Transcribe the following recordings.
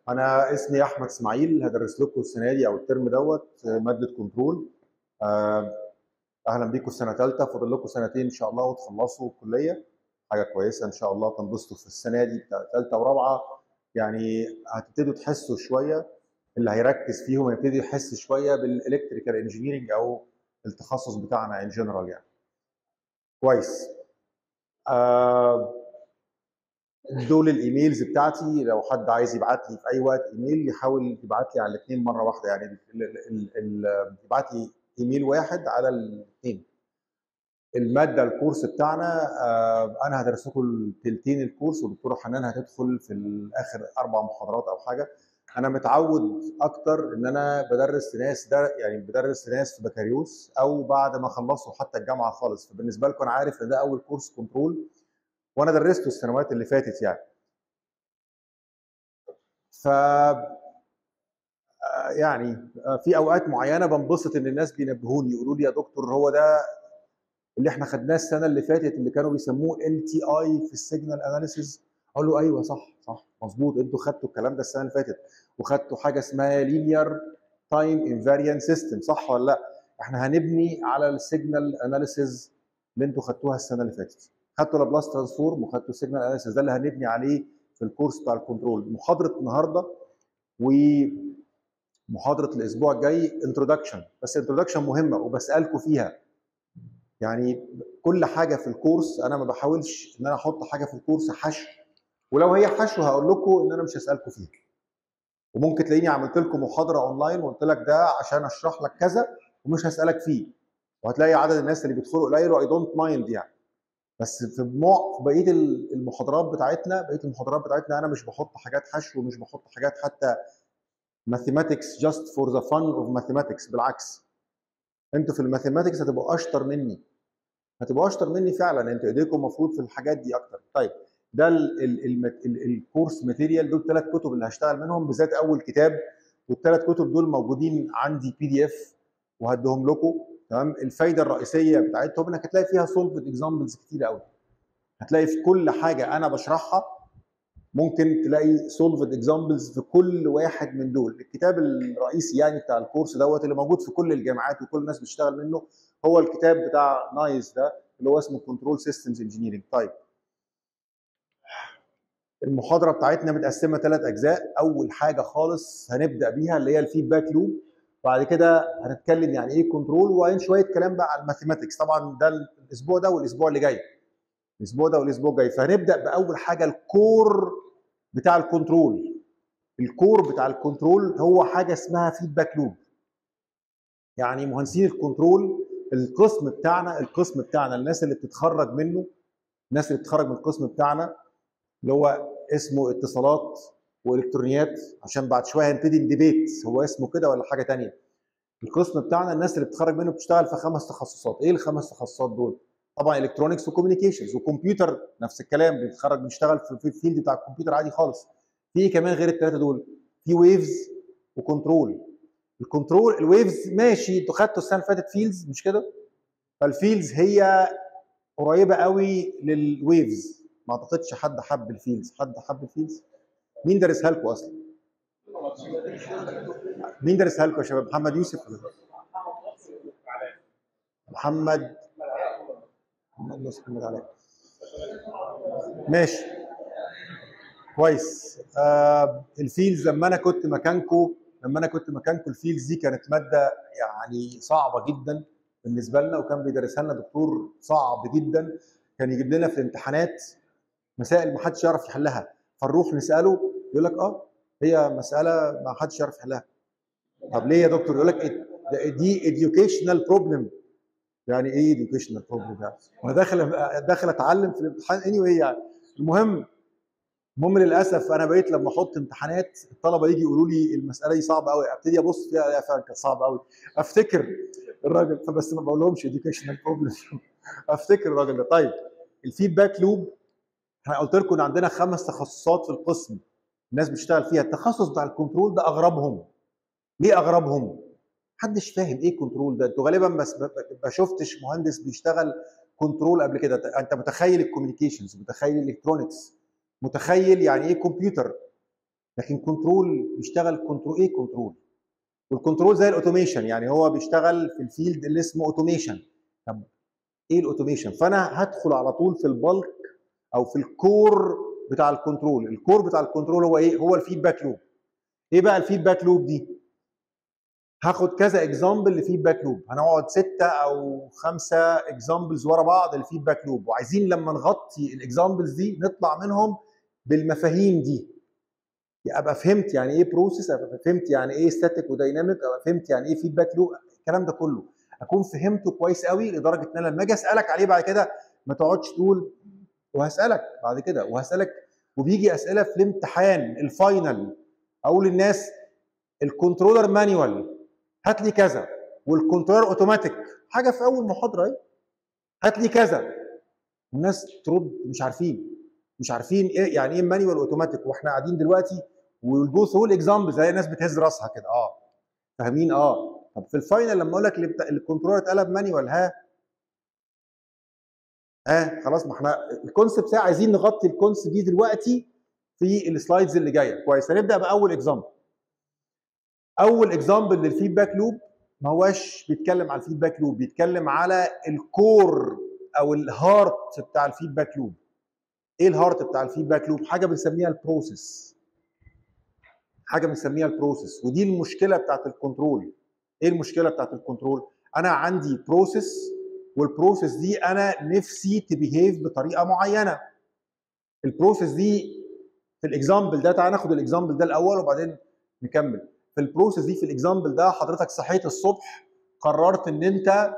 انا اسمي احمد اسماعيل هدرس لكم السنه دي او الترم دوت ماده كنترول آه، اهلا بيكم في سنه ثالثه فاضل لكم سنتين ان شاء الله وتخلصوا الكليه حاجه كويسه ان شاء الله تنبسطوا في السنه دي بتاع ثالثه ورابعه يعني هتبتدوا تحسوا شويه اللي هيركز فيهم هيبتدي يحس شويه بالالكتريكال انجينيرنج او التخصص بتاعنا ان جنرال يعني كويس آه دول الايميلز بتاعتي لو حد عايز يبعت لي في اي وقت ايميل يحاول يبعت لي على الاثنين مره واحده يعني ال- ال- ال- يبعت لي ايميل واحد على الاثنين الماده الكورس بتاعنا آه، انا هدرس لكم التلتين الكورس والدكتوره حنان هتدخل في الاخر اربع محاضرات او حاجه انا متعود اكتر ان انا بدرس لناس ده يعني بدرس لناس في بكالوريوس او بعد ما خلصوا حتى الجامعه خالص فبالنسبه لكم انا عارف ان ده اول كورس كنترول وانا درسته السنوات اللي فاتت يعني ف آه، يعني آه، في اوقات معينه بنبسط ان الناس بينبهوني يقولوا لي يا دكتور هو ده اللي احنا خدناه السنه اللي فاتت اللي كانوا بيسموه ال تي اي في السيجنال اناليسيز اقول له ايوه صح صح مظبوط انتوا خدتوا الكلام ده السنه اللي فاتت وخدتوا حاجه اسمها لينير تايم انفاريانت سيستم صح ولا لا احنا هنبني على السيجنال اناليسيز اللي انتوا خدتوها السنه اللي فاتت خدتوا لابلاس ترانسفورم وخدتوا السيجنال اناليسيز ده اللي هنبني عليه في الكورس بتاع الكنترول محاضره النهارده ومحاضره الاسبوع الجاي انترودكشن بس انترودكشن مهمه وبسالكم فيها يعني كل حاجه في الكورس انا ما بحاولش ان انا احط حاجه في الكورس حشو ولو هي حشو هقول لكم ان انا مش هسالكم فيها وممكن تلاقيني عملت لكم محاضره اونلاين وقلت لك ده عشان اشرح لك كذا ومش هسالك فيه وهتلاقي عدد الناس اللي بيدخلوا قليل واي دونت مايند يعني بس في مع في بقيه المحاضرات بتاعتنا بقيه المحاضرات بتاعتنا انا مش بحط حاجات حشو ومش بحط حاجات حتى ماثيماتكس جاست فور ذا فن اوف ماثيماتكس بالعكس انتوا في الماثيماتكس هتبقوا اشطر مني هتبقوا اشطر مني فعلا انتوا ايديكم المفروض في الحاجات دي اكتر طيب ده ال ال ال ال الكورس ماتيريال دول ثلاث كتب اللي هشتغل منهم بالذات اول كتاب والثلاث كتب دول موجودين عندي بي دي اف وهديهم لكم تمام الفايده الرئيسيه بتاعتهم انك هتلاقي فيها سولفد اكزامبلز كتير قوي هتلاقي في كل حاجه انا بشرحها ممكن تلاقي سولفد اكزامبلز في كل واحد من دول الكتاب الرئيسي يعني بتاع الكورس دوت اللي موجود في كل الجامعات وكل الناس بتشتغل منه هو الكتاب بتاع نايس ده اللي هو اسمه كنترول سيستمز انجينيرنج طيب المحاضره بتاعتنا متقسمه ثلاث اجزاء اول حاجه خالص هنبدا بيها اللي هي الفيدباك لوب بعد كده هنتكلم يعني ايه كنترول وبعدين شويه كلام بقى على الماثيماتكس طبعا ده الاسبوع ده والاسبوع اللي جاي الاسبوع ده والاسبوع الجاي فهنبدا باول حاجه الكور بتاع الكنترول الكور بتاع الكنترول هو حاجه اسمها فيدباك لوب يعني مهندسين الكنترول القسم بتاعنا القسم بتاعنا الناس اللي بتتخرج منه الناس اللي بتتخرج من القسم بتاعنا اللي هو اسمه اتصالات والكترونيات عشان بعد شويه هنبتدي نديبيت هو اسمه كده ولا حاجه تانية القسم بتاعنا الناس اللي بتتخرج منه بتشتغل في خمس تخصصات ايه الخمس تخصصات دول طبعا الكترونكس وكوميونيكيشنز وكمبيوتر نفس الكلام بنتخرج بنشتغل في الفيلد بتاع الكمبيوتر عادي خالص في كمان غير الثلاثه دول في ويفز وكنترول الكنترول الويفز ماشي انتوا خدتوا السنه اللي فاتت فيلدز مش كده فالفيلدز هي قريبه قوي للويفز ما اعتقدش حد حب الفيلدز حد حب الفيلدز مين درسها لكم اصلا مين درسها لكم يا شباب محمد يوسف ولا محمد محمد يوسف محمد علاء ماشي كويس آه الفيلدز لما انا كنت مكانكم لما انا كنت مكانكم الفيلدز دي كانت ماده يعني صعبه جدا بالنسبه لنا وكان بيدرسها لنا دكتور صعب جدا كان يجيب لنا في الامتحانات مسائل ما حدش يعرف يحلها فنروح نساله يقول لك اه هي مساله ما حدش يعرف يحلها طب ليه يا دكتور يقول لك إيه؟ ده دي educational بروبلم يعني ايه educational بروبلم يعني انا داخل داخل اتعلم في الامتحان اني anyway يعني المهم المهم للاسف انا بقيت لما احط امتحانات الطلبه يجي يقولوا لي المساله دي صعبه قوي ابتدي ابص فيها الاقيها فعلا كانت صعبه قوي افتكر الراجل فبس ما بقولهمش educational بروبلم افتكر الراجل ده طيب الفيدباك لوب احنا قلت لكم ان عندنا خمس تخصصات في القسم الناس بتشتغل فيها التخصص بتاع الكنترول ده اغربهم ليه اغربهم محدش فاهم ايه كنترول ده انتوا غالبا بس ما شفتش مهندس بيشتغل كنترول قبل كده انت متخيل الكوميونيكيشنز متخيل الالكترونكس متخيل يعني ايه كمبيوتر لكن كنترول بيشتغل كنترول ايه كنترول والكنترول زي الاوتوميشن يعني هو بيشتغل في الفيلد اللي اسمه اوتوميشن طب ايه الاوتوميشن فانا هدخل على طول في البلك او في الكور بتاع الكنترول الكور بتاع الكنترول هو ايه هو الفيدباك لوب ايه بقى الفيدباك لوب دي هاخد كذا اكزامبل لفيدباك لوب هنقعد ستة او خمسة اكزامبلز ورا بعض الفيدباك لوب وعايزين لما نغطي الاكزامبلز دي نطلع منهم بالمفاهيم دي ابقى فهمت يعني ايه بروسيس ابقى فهمت يعني ايه ستاتيك ودايناميك ابقى فهمت يعني ايه فيدباك لوب الكلام ده كله اكون فهمته كويس قوي لدرجه ان انا لما اجي اسالك عليه بعد كده ما تقعدش تقول وهسالك بعد كده وهسالك وبيجي اسئله في الامتحان الفاينل اقول للناس الكنترولر مانيوال هات لي كذا والكنترولر اوتوماتيك حاجه في اول محاضره اهي هات لي كذا الناس ترد مش عارفين مش عارفين ايه يعني ايه مانيوال اوتوماتيك واحنا قاعدين دلوقتي والجو ثرو الاكزامبل زي الناس بتهز راسها كده اه فاهمين اه طب في الفاينل لما اقول لك الكنترولر اتقلب مانيوال ها ها آه خلاص ما احنا الكونسبت عايزين نغطي الكونسبت دي دلوقتي في السلايدز اللي جايه كويس هنبدا باول اكزامبل اول اكزامبل للفيدباك لوب ما هواش بيتكلم على الفيدباك لوب بيتكلم على الكور او الهارت بتاع الفيدباك لوب ايه الهارت بتاع الفيدباك لوب حاجه بنسميها البروسيس حاجه بنسميها البروسيس ودي المشكله بتاعت الكنترول ايه المشكله بتاعت الكنترول انا عندي بروسيس والبروسيس دي انا نفسي تبيهيف بطريقه معينه البروسيس دي في الاكزامبل ده تعال ناخد الاكزامبل ده الاول وبعدين نكمل في البروسيس دي في الاكزامبل ده حضرتك صحيت الصبح قررت ان انت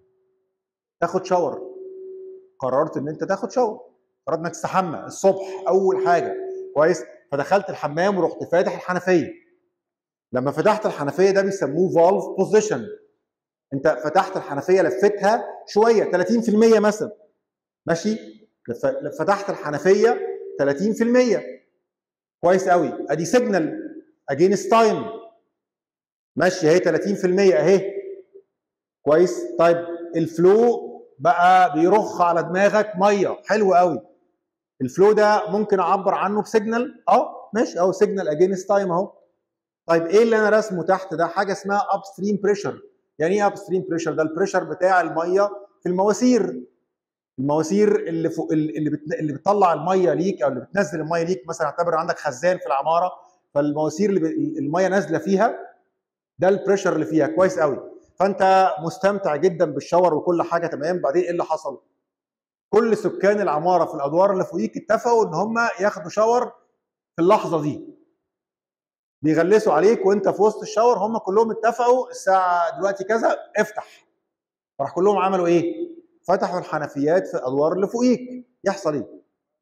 تاخد شاور قررت ان انت تاخد شاور قررت انك تستحمى الصبح اول حاجه كويس فدخلت الحمام ورحت فاتح الحنفيه لما فتحت الحنفيه ده بيسموه فالف بوزيشن انت فتحت الحنفيه لفتها شويه 30% مثلا ماشي فتحت الحنفيه 30% كويس قوي ادي سيجنال اجينست تايم ماشي اهي 30% اهي كويس طيب الفلو بقى بيرخ على دماغك ميه حلو قوي الفلو ده ممكن اعبر عنه بسيجنال اه ماشي اهو سيجنال اجينست تايم اهو طيب ايه اللي انا رسمه تحت ده حاجه اسمها اب ستريم بريشر يعني ايه اب ستريم بريشر ده البريشر بتاع الميه في المواسير المواسير اللي فوق اللي بت... اللي بتطلع الميه ليك او اللي بتنزل الميه ليك مثلا اعتبر عندك خزان في العماره فالمواسير اللي ب... الميه نازله فيها ده البريشر اللي فيها كويس قوي فانت مستمتع جدا بالشاور وكل حاجه تمام بعدين ايه اللي حصل كل سكان العماره في الادوار اللي فوقيك اتفقوا ان هم ياخدوا شاور في اللحظه دي بيغلسوا عليك وانت في وسط الشاور هم كلهم اتفقوا الساعه دلوقتي كذا افتح فراح كلهم عملوا ايه فتحوا الحنفيات في الادوار اللي فوقيك يحصل ايه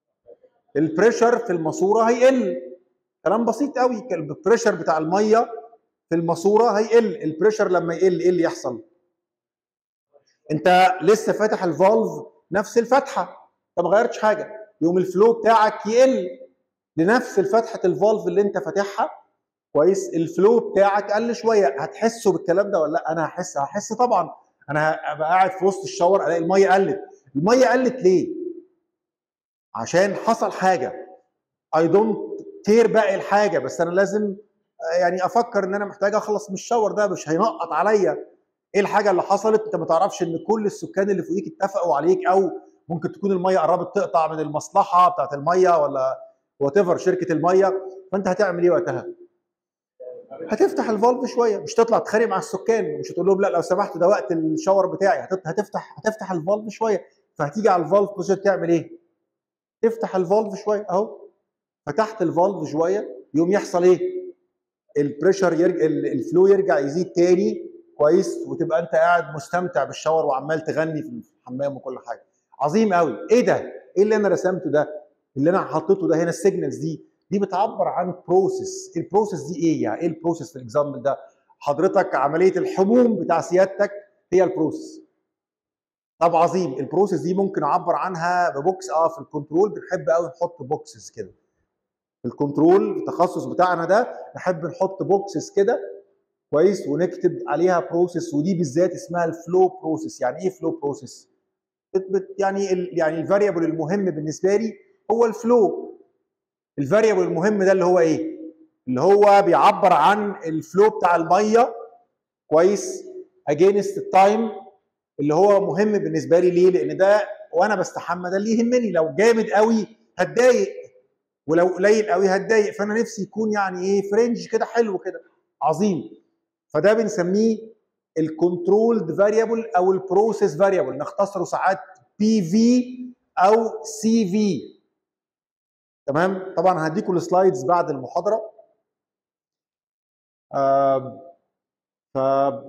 البريشر في الماسوره هيقل كلام بسيط قوي البريشر بتاع الميه في الماسوره هيقل البريشر لما يقل ايه اللي يحصل انت لسه فاتح الفالف نفس الفتحه انت ما غيرتش حاجه يوم الفلو بتاعك يقل لنفس الفتحه الفالف اللي انت فاتحها كويس الفلو بتاعك قل شويه هتحسوا بالكلام ده ولا لا انا هحس هحس طبعا انا هبقى قاعد في وسط الشاور الاقي الميه قلت الميه قلت ليه عشان حصل حاجه اي دونت كير باقي الحاجه بس انا لازم يعني افكر ان انا محتاج اخلص من الشاور ده مش هينقط عليا ايه الحاجه اللي حصلت انت ما تعرفش ان كل السكان اللي فوقيك اتفقوا عليك او ممكن تكون الميه قربت تقطع من المصلحه بتاعت الميه ولا وات شركه الميه فانت هتعمل ايه وقتها؟ هتفتح الفالف شويه مش تطلع تتخانق مع السكان مش هتقول لهم لا لو سمحت ده وقت الشاور بتاعي هتفتح هتفتح الفالف شويه فهتيجي على الفالف بوزيشن تعمل ايه؟ تفتح الفالف شويه اهو فتحت الفالف شويه يوم يحصل ايه؟ البريشر يرجع الفلو يرجع يزيد تاني كويس وتبقى انت قاعد مستمتع بالشاور وعمال تغني في الحمام وكل حاجه عظيم قوي ايه ده؟ ايه اللي انا رسمته ده؟ اللي انا حطيته ده هنا السيجنالز دي دي بتعبر عن بروسيس البروسيس دي ايه يعني ايه البروسيس في الاكزامبل ده حضرتك عمليه الحموم بتاع سيادتك هي البروسيس طب عظيم البروسيس دي ممكن اعبر عنها ببوكس اه في الكنترول بنحب قوي نحط بوكسز كده في الكنترول التخصص بتاعنا ده نحب نحط بوكسز كده كويس ونكتب عليها بروسيس ودي بالذات اسمها الفلو بروسيس يعني ايه فلو بروسيس يعني ال يعني الفاريبل المهم بالنسبه لي هو الفلو الفاريبل المهم ده اللي هو ايه اللي هو بيعبر عن الفلو بتاع الميه كويس اجينست التايم اللي هو مهم بالنسبه لي ليه؟ لان ده وانا بستحمى ده اللي يهمني لو جامد قوي هتضايق ولو قليل قوي هتضايق فانا نفسي يكون يعني ايه فرنج كده حلو كده عظيم فده بنسميه الكنترولد فاريبل او البروسيس فاريبل نختصره ساعات بي في او سي في تمام طبعا هديكم السلايدز بعد المحاضره آه ف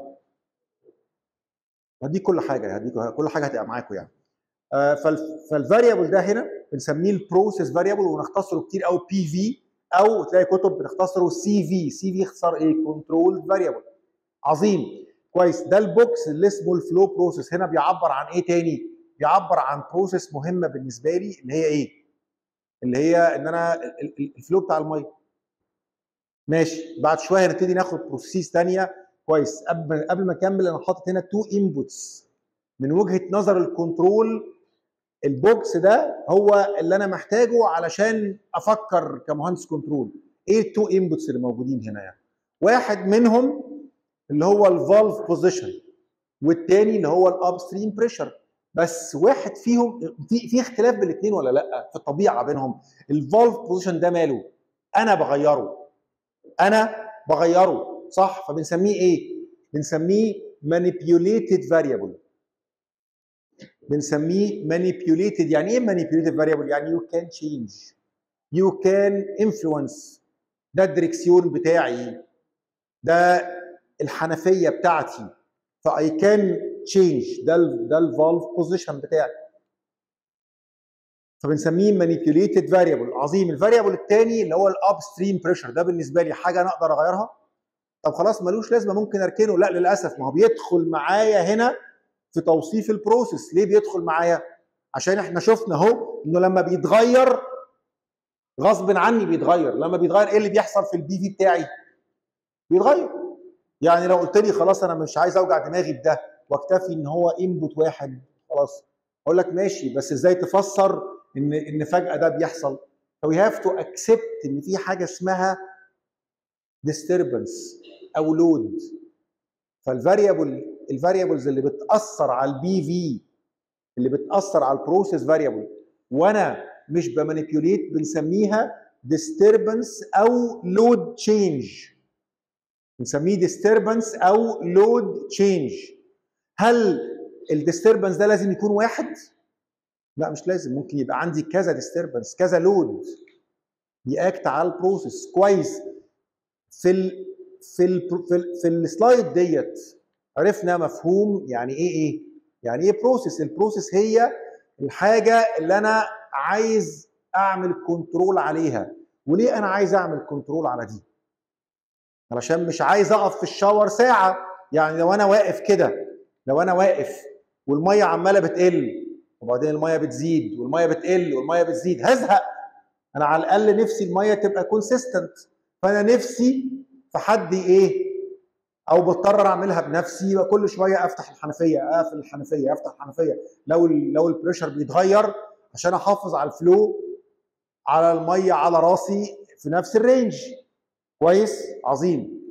هديك كل حاجه هديك كل حاجه هتبقى معاكم يعني آه فالفاريبل ده هنا بنسميه البروسيس فاريبل ونختصره كتير قوي بي في او تلاقي كتب بتختصره سي في سي في اختصار ايه كنترول فاريبل عظيم كويس ده البوكس اللي اسمه الفلو بروسيس هنا بيعبر عن ايه تاني بيعبر عن بروسيس مهمه بالنسبه لي اللي هي ايه اللي هي ان انا الفلو بتاع الميه ماشي بعد شويه هنبتدي ناخد بروسيس ثانيه كويس قبل قبل ما اكمل انا حاطط هنا تو انبوتس من وجهه نظر الكنترول البوكس ده هو اللي انا محتاجه علشان افكر كمهندس كنترول ايه التو انبوتس اللي موجودين هنا يعني واحد منهم اللي هو الفالف بوزيشن والتاني اللي هو الاب ستريم بريشر بس واحد فيهم في في اختلاف بين الاثنين ولا لا في الطبيعه بينهم الفالف بوزيشن ده ماله انا بغيره انا بغيره صح فبنسميه ايه بنسميه manipulated variable بنسميه manipulated يعني ايه manipulated variable يعني you can change you can influence ده الدركسيون بتاعي ده الحنفيه بتاعتي فاي كان تشينج ده ال ده الفالف بوزيشن بتاعي فبنسميه مانيبيوليتد فاريبل عظيم الفاريبل الثاني اللي هو الاب ستريم بريشر ده بالنسبه لي حاجه انا اقدر اغيرها طب خلاص ملوش لازمه ممكن اركنه لا للاسف ما هو بيدخل معايا هنا في توصيف البروسيس ليه بيدخل معايا عشان احنا شفنا اهو انه لما بيتغير غصب عني بيتغير لما بيتغير ايه اللي بيحصل في البي في بتاعي بيتغير يعني لو قلت لي خلاص انا مش عايز اوجع دماغي بده واكتفي ان هو انبوت واحد خلاص اقول لك ماشي بس ازاي تفسر ان ان فجاه ده بيحصل فوي هاف تو اكسبت ان في حاجه اسمها disturbance او لود فالفاريبل الفاريبلز اللي بتاثر على البي في اللي بتاثر على البروسيس فاريبل وانا مش بمانيبيوليت بنسميها disturbance او لود تشينج بنسميه disturbance او لود تشينج هل الديستربنس ده لازم يكون واحد؟ لا مش لازم ممكن يبقى عندي كذا ديستربنس كذا لود بيأكت على البروسيس كويس في ال في ال في, ال في السلايد ديت عرفنا مفهوم يعني ايه ايه؟ يعني ايه بروسيس؟ البروسيس هي الحاجه اللي انا عايز اعمل كنترول عليها وليه انا عايز اعمل كنترول على دي؟ علشان مش عايز اقف في الشاور ساعه يعني لو انا واقف كده لو انا واقف والميه عماله بتقل وبعدين الميه بتزيد والميه بتقل والميه بتزيد هزهق انا على الاقل نفسي الميه تبقى كونسيستنت فانا نفسي في حد ايه او بضطر اعملها بنفسي وكل شويه افتح الحنفيه اقفل الحنفيه افتح الحنفيه لو ال لو البريشر بيتغير عشان احافظ على الفلو على الميه على راسي في نفس الرينج كويس عظيم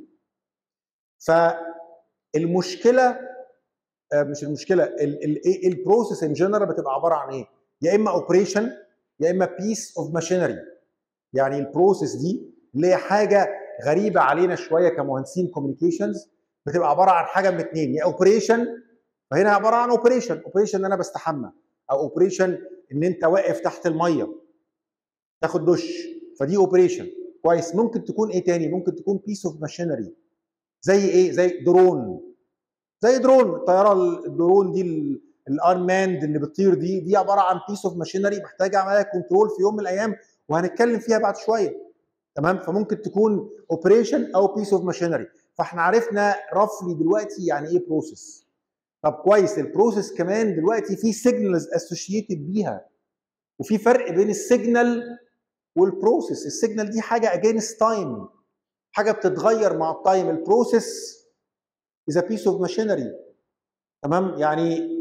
فالمشكله مش المشكله البروسيس ان جنرال بتبقى عباره عن ايه؟ يا اما اوبريشن يا اما بيس اوف ماشينري يعني البروسيس دي اللي هي حاجه غريبه علينا شويه كمهندسين كوميونيكيشنز بتبقى عباره عن حاجه من اثنين يا اوبريشن فهنا عباره عن اوبريشن اوبريشن ان انا بستحمى او اوبريشن ان انت واقف تحت الميه تاخد دش فدي اوبريشن كويس ممكن تكون ايه تاني ممكن تكون بيس اوف ماشينري زي ايه زي درون زي درون الطياره الدرون دي الارماند اللي بتطير دي دي عباره عن بيس اوف ماشينري محتاجه اعملها كنترول في يوم من الايام وهنتكلم فيها بعد شويه تمام فممكن تكون اوبريشن او بيس اوف ماشينري فاحنا عرفنا رفلي دلوقتي يعني ايه بروسيس طب كويس البروسيس كمان دلوقتي في سيجنالز اسوشيتد بيها وفي فرق بين السيجنال والبروسيس السيجنال دي حاجه اجينست تايم حاجه بتتغير مع التايم البروسيس is a piece of machinery تمام يعني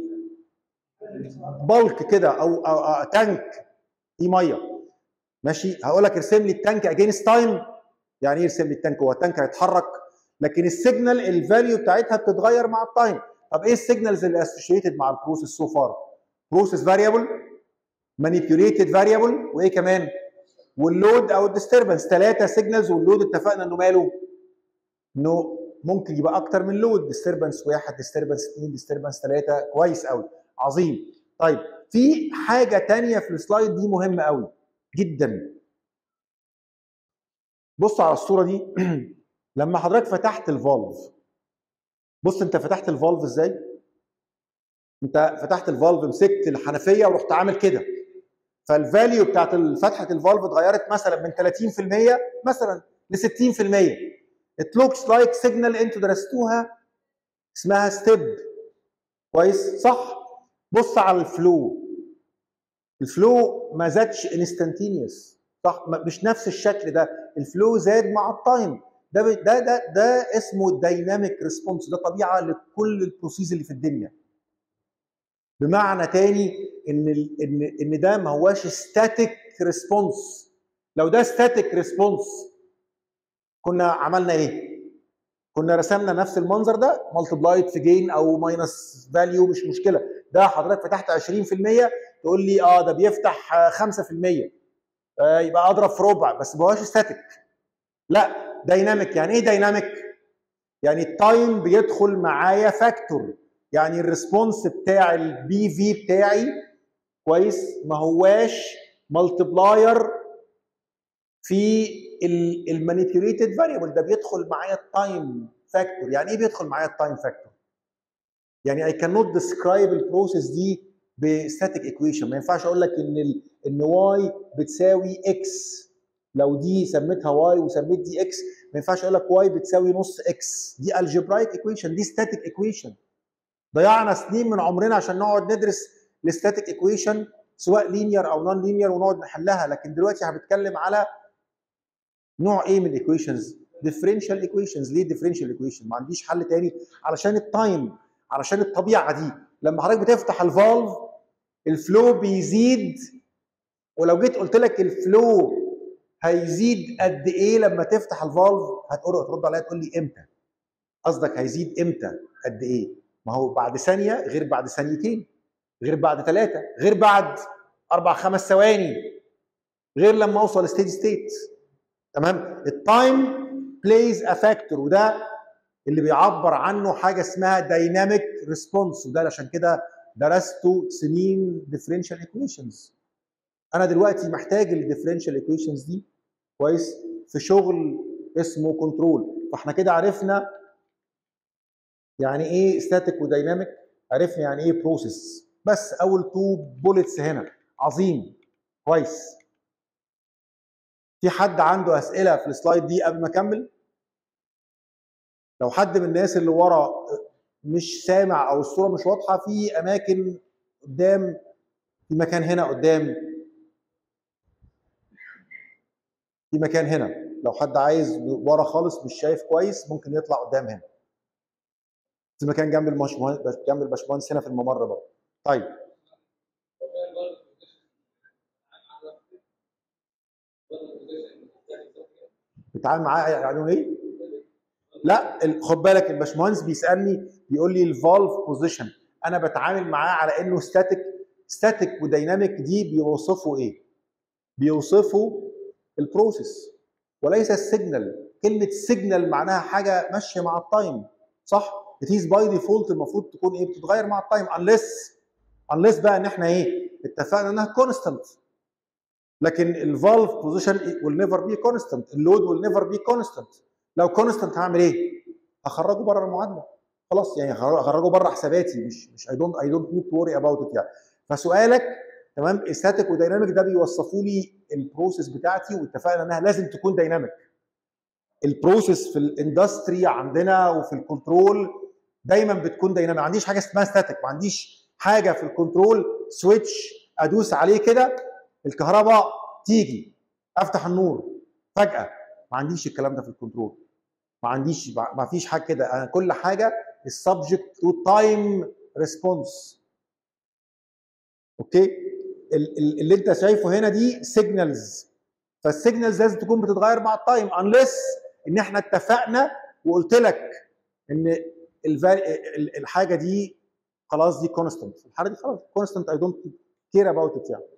بلك كده أو, أو, أو تانك دي ميه ماشي هقول لك ارسم لي التانك اجينست تايم يعني ايه يرسم لي التانك هو التانك هيتحرك لكن السيجنال الفاليو بتاعتها بتتغير مع التايم طب ايه السيجنالز اللي اسوشيتد مع البروسيس سو فار بروسيس فاريبل مانيبيوليتد فاريبل وايه كمان واللود او الديستربنس ثلاثه سيجنالز واللود اتفقنا انه ماله انه ممكن يبقى اكتر من لود ديستربنس واحد ديستربنس اثنين ديستربنس ثلاثه كويس قوي عظيم طيب في حاجه تانية في السلايد دي مهمه قوي جدا بص على الصوره دي لما حضرتك فتحت الفالف بص انت فتحت الفالف ازاي انت فتحت الفالف مسكت الحنفيه ورحت عامل كده فالفاليو بتاعت فتحه الفالف اتغيرت مثلا من 30% مثلا ل 60% It looks like signal انتوا درستوها اسمها ستيب كويس صح بص على الفلو الفلو ما زادش انستنتينيوس صح مش نفس الشكل ده الفلو زاد مع التايم ده ده ده ده اسمه دايناميك ريسبونس ده طبيعه لكل البروسيس اللي في الدنيا بمعنى تاني ان ان ان ده ما هواش ستاتيك ريسبونس لو ده ستاتيك ريسبونس كنا عملنا ايه؟ كنا رسمنا نفس المنظر ده ملتبلايد في جين او ماينس فاليو مش مشكله ده حضرتك فتحت 20% تقول لي اه ده بيفتح 5% آه يبقى اضرب في ربع بس ما هوش ستاتيك لا دايناميك يعني ايه دايناميك؟ يعني التايم بيدخل معايا فاكتور يعني الريسبونس بتاع البي في بتاعي كويس ما هواش ملتبلاير في المانيبيوليتد فاريبل ده بيدخل معايا التايم فاكتور يعني ايه بيدخل معايا التايم فاكتور يعني اي كان نوت ديسكرايب البروسيس دي بستاتيك ايكويشن ما ينفعش اقول لك ان ال ان واي بتساوي اكس لو دي سميتها واي وسميت دي اكس ما ينفعش اقول لك واي بتساوي نص اكس دي الجبرايك ايكويشن دي ستاتيك ايكويشن ضيعنا سنين من عمرنا عشان نقعد ندرس الستاتيك ايكويشن سواء لينير او نون لينير ونقعد نحلها لكن دلوقتي هنتكلم على نوع ايه من الايكويشنز ديفرنشال ايكويشنز ليه ديفرنشال ايكويشن ما عنديش حل تاني علشان التايم علشان الطبيعه دي لما حضرتك بتفتح الفالف الفلو بيزيد ولو جيت قلت لك الفلو هيزيد قد ايه لما تفتح الفالف هتقول هترد عليا تقول لي امتى قصدك هيزيد امتى قد ايه ما هو بعد ثانيه غير بعد ثانيتين غير بعد ثلاثه غير بعد اربع خمس ثواني غير لما اوصل ستيدي ستيت تمام التايم بلايز ا فاكتور وده اللي بيعبر عنه حاجه اسمها دايناميك ريسبونس وده عشان كده درسته سنين ديفرنشال ايكويشنز انا دلوقتي محتاج الديفرنشال ايكويشنز دي كويس في شغل اسمه كنترول فاحنا كده عرفنا يعني ايه ستاتيك ودايناميك عرفنا يعني ايه بروسيس بس اول تو بوليتس هنا عظيم كويس في حد عنده اسئله في السلايد دي قبل ما اكمل لو حد من الناس اللي ورا مش سامع او الصوره مش واضحه في اماكن قدام في مكان هنا قدام في مكان هنا لو حد عايز ورا خالص مش شايف كويس ممكن يطلع قدام هنا في مكان جنب الباشمهندس جنب الباشمهندس هنا في الممر برضه طيب بتعامل معاه يعني ايه؟ لا خد بالك الباشمهندس بيسالني بيقول لي الفالف بوزيشن انا بتعامل معاه على انه ستاتيك ستاتيك وديناميك دي بيوصفوا ايه؟ بيوصفوا البروسيس وليس السيجنال كلمه سيجنال معناها حاجه ماشيه مع التايم صح؟ اتيز باي ديفولت المفروض تكون ايه؟ بتتغير مع التايم unless unless بقى ان احنا ايه؟ اتفقنا انها كونستنت لكن الفالف بوزيشن will never be constant اللود will never be constant لو كونستنت هعمل ايه؟ هخرجه بره المعادله خلاص يعني هخرجه بره حساباتي مش مش اي دونت اي دونت نيد تو وري اباوت ات يعني فسؤالك تمام استاتيك ودايناميك ده بيوصفوا لي البروسيس بتاعتي واتفقنا انها لازم تكون دايناميك البروسيس في الاندستري عندنا وفي الكنترول دايما بتكون دايناميك ما عنديش حاجه اسمها ستاتيك ما عنديش حاجه في الكنترول سويتش ادوس عليه كده الكهرباء تيجي افتح النور فجاه ما عنديش الكلام ده في الكنترول ما عنديش ما فيش حاجه كده انا كل حاجه السبجكت تو تايم ريسبونس اوكي اللي انت شايفه هنا دي سيجنالز فالسيجنالز لازم تكون بتتغير مع التايم انليس ان احنا اتفقنا وقلت لك ان الحاجه دي خلاص دي كونستنت الحاجه دي خلاص كونستنت اي دونت كير اباوت ات يعني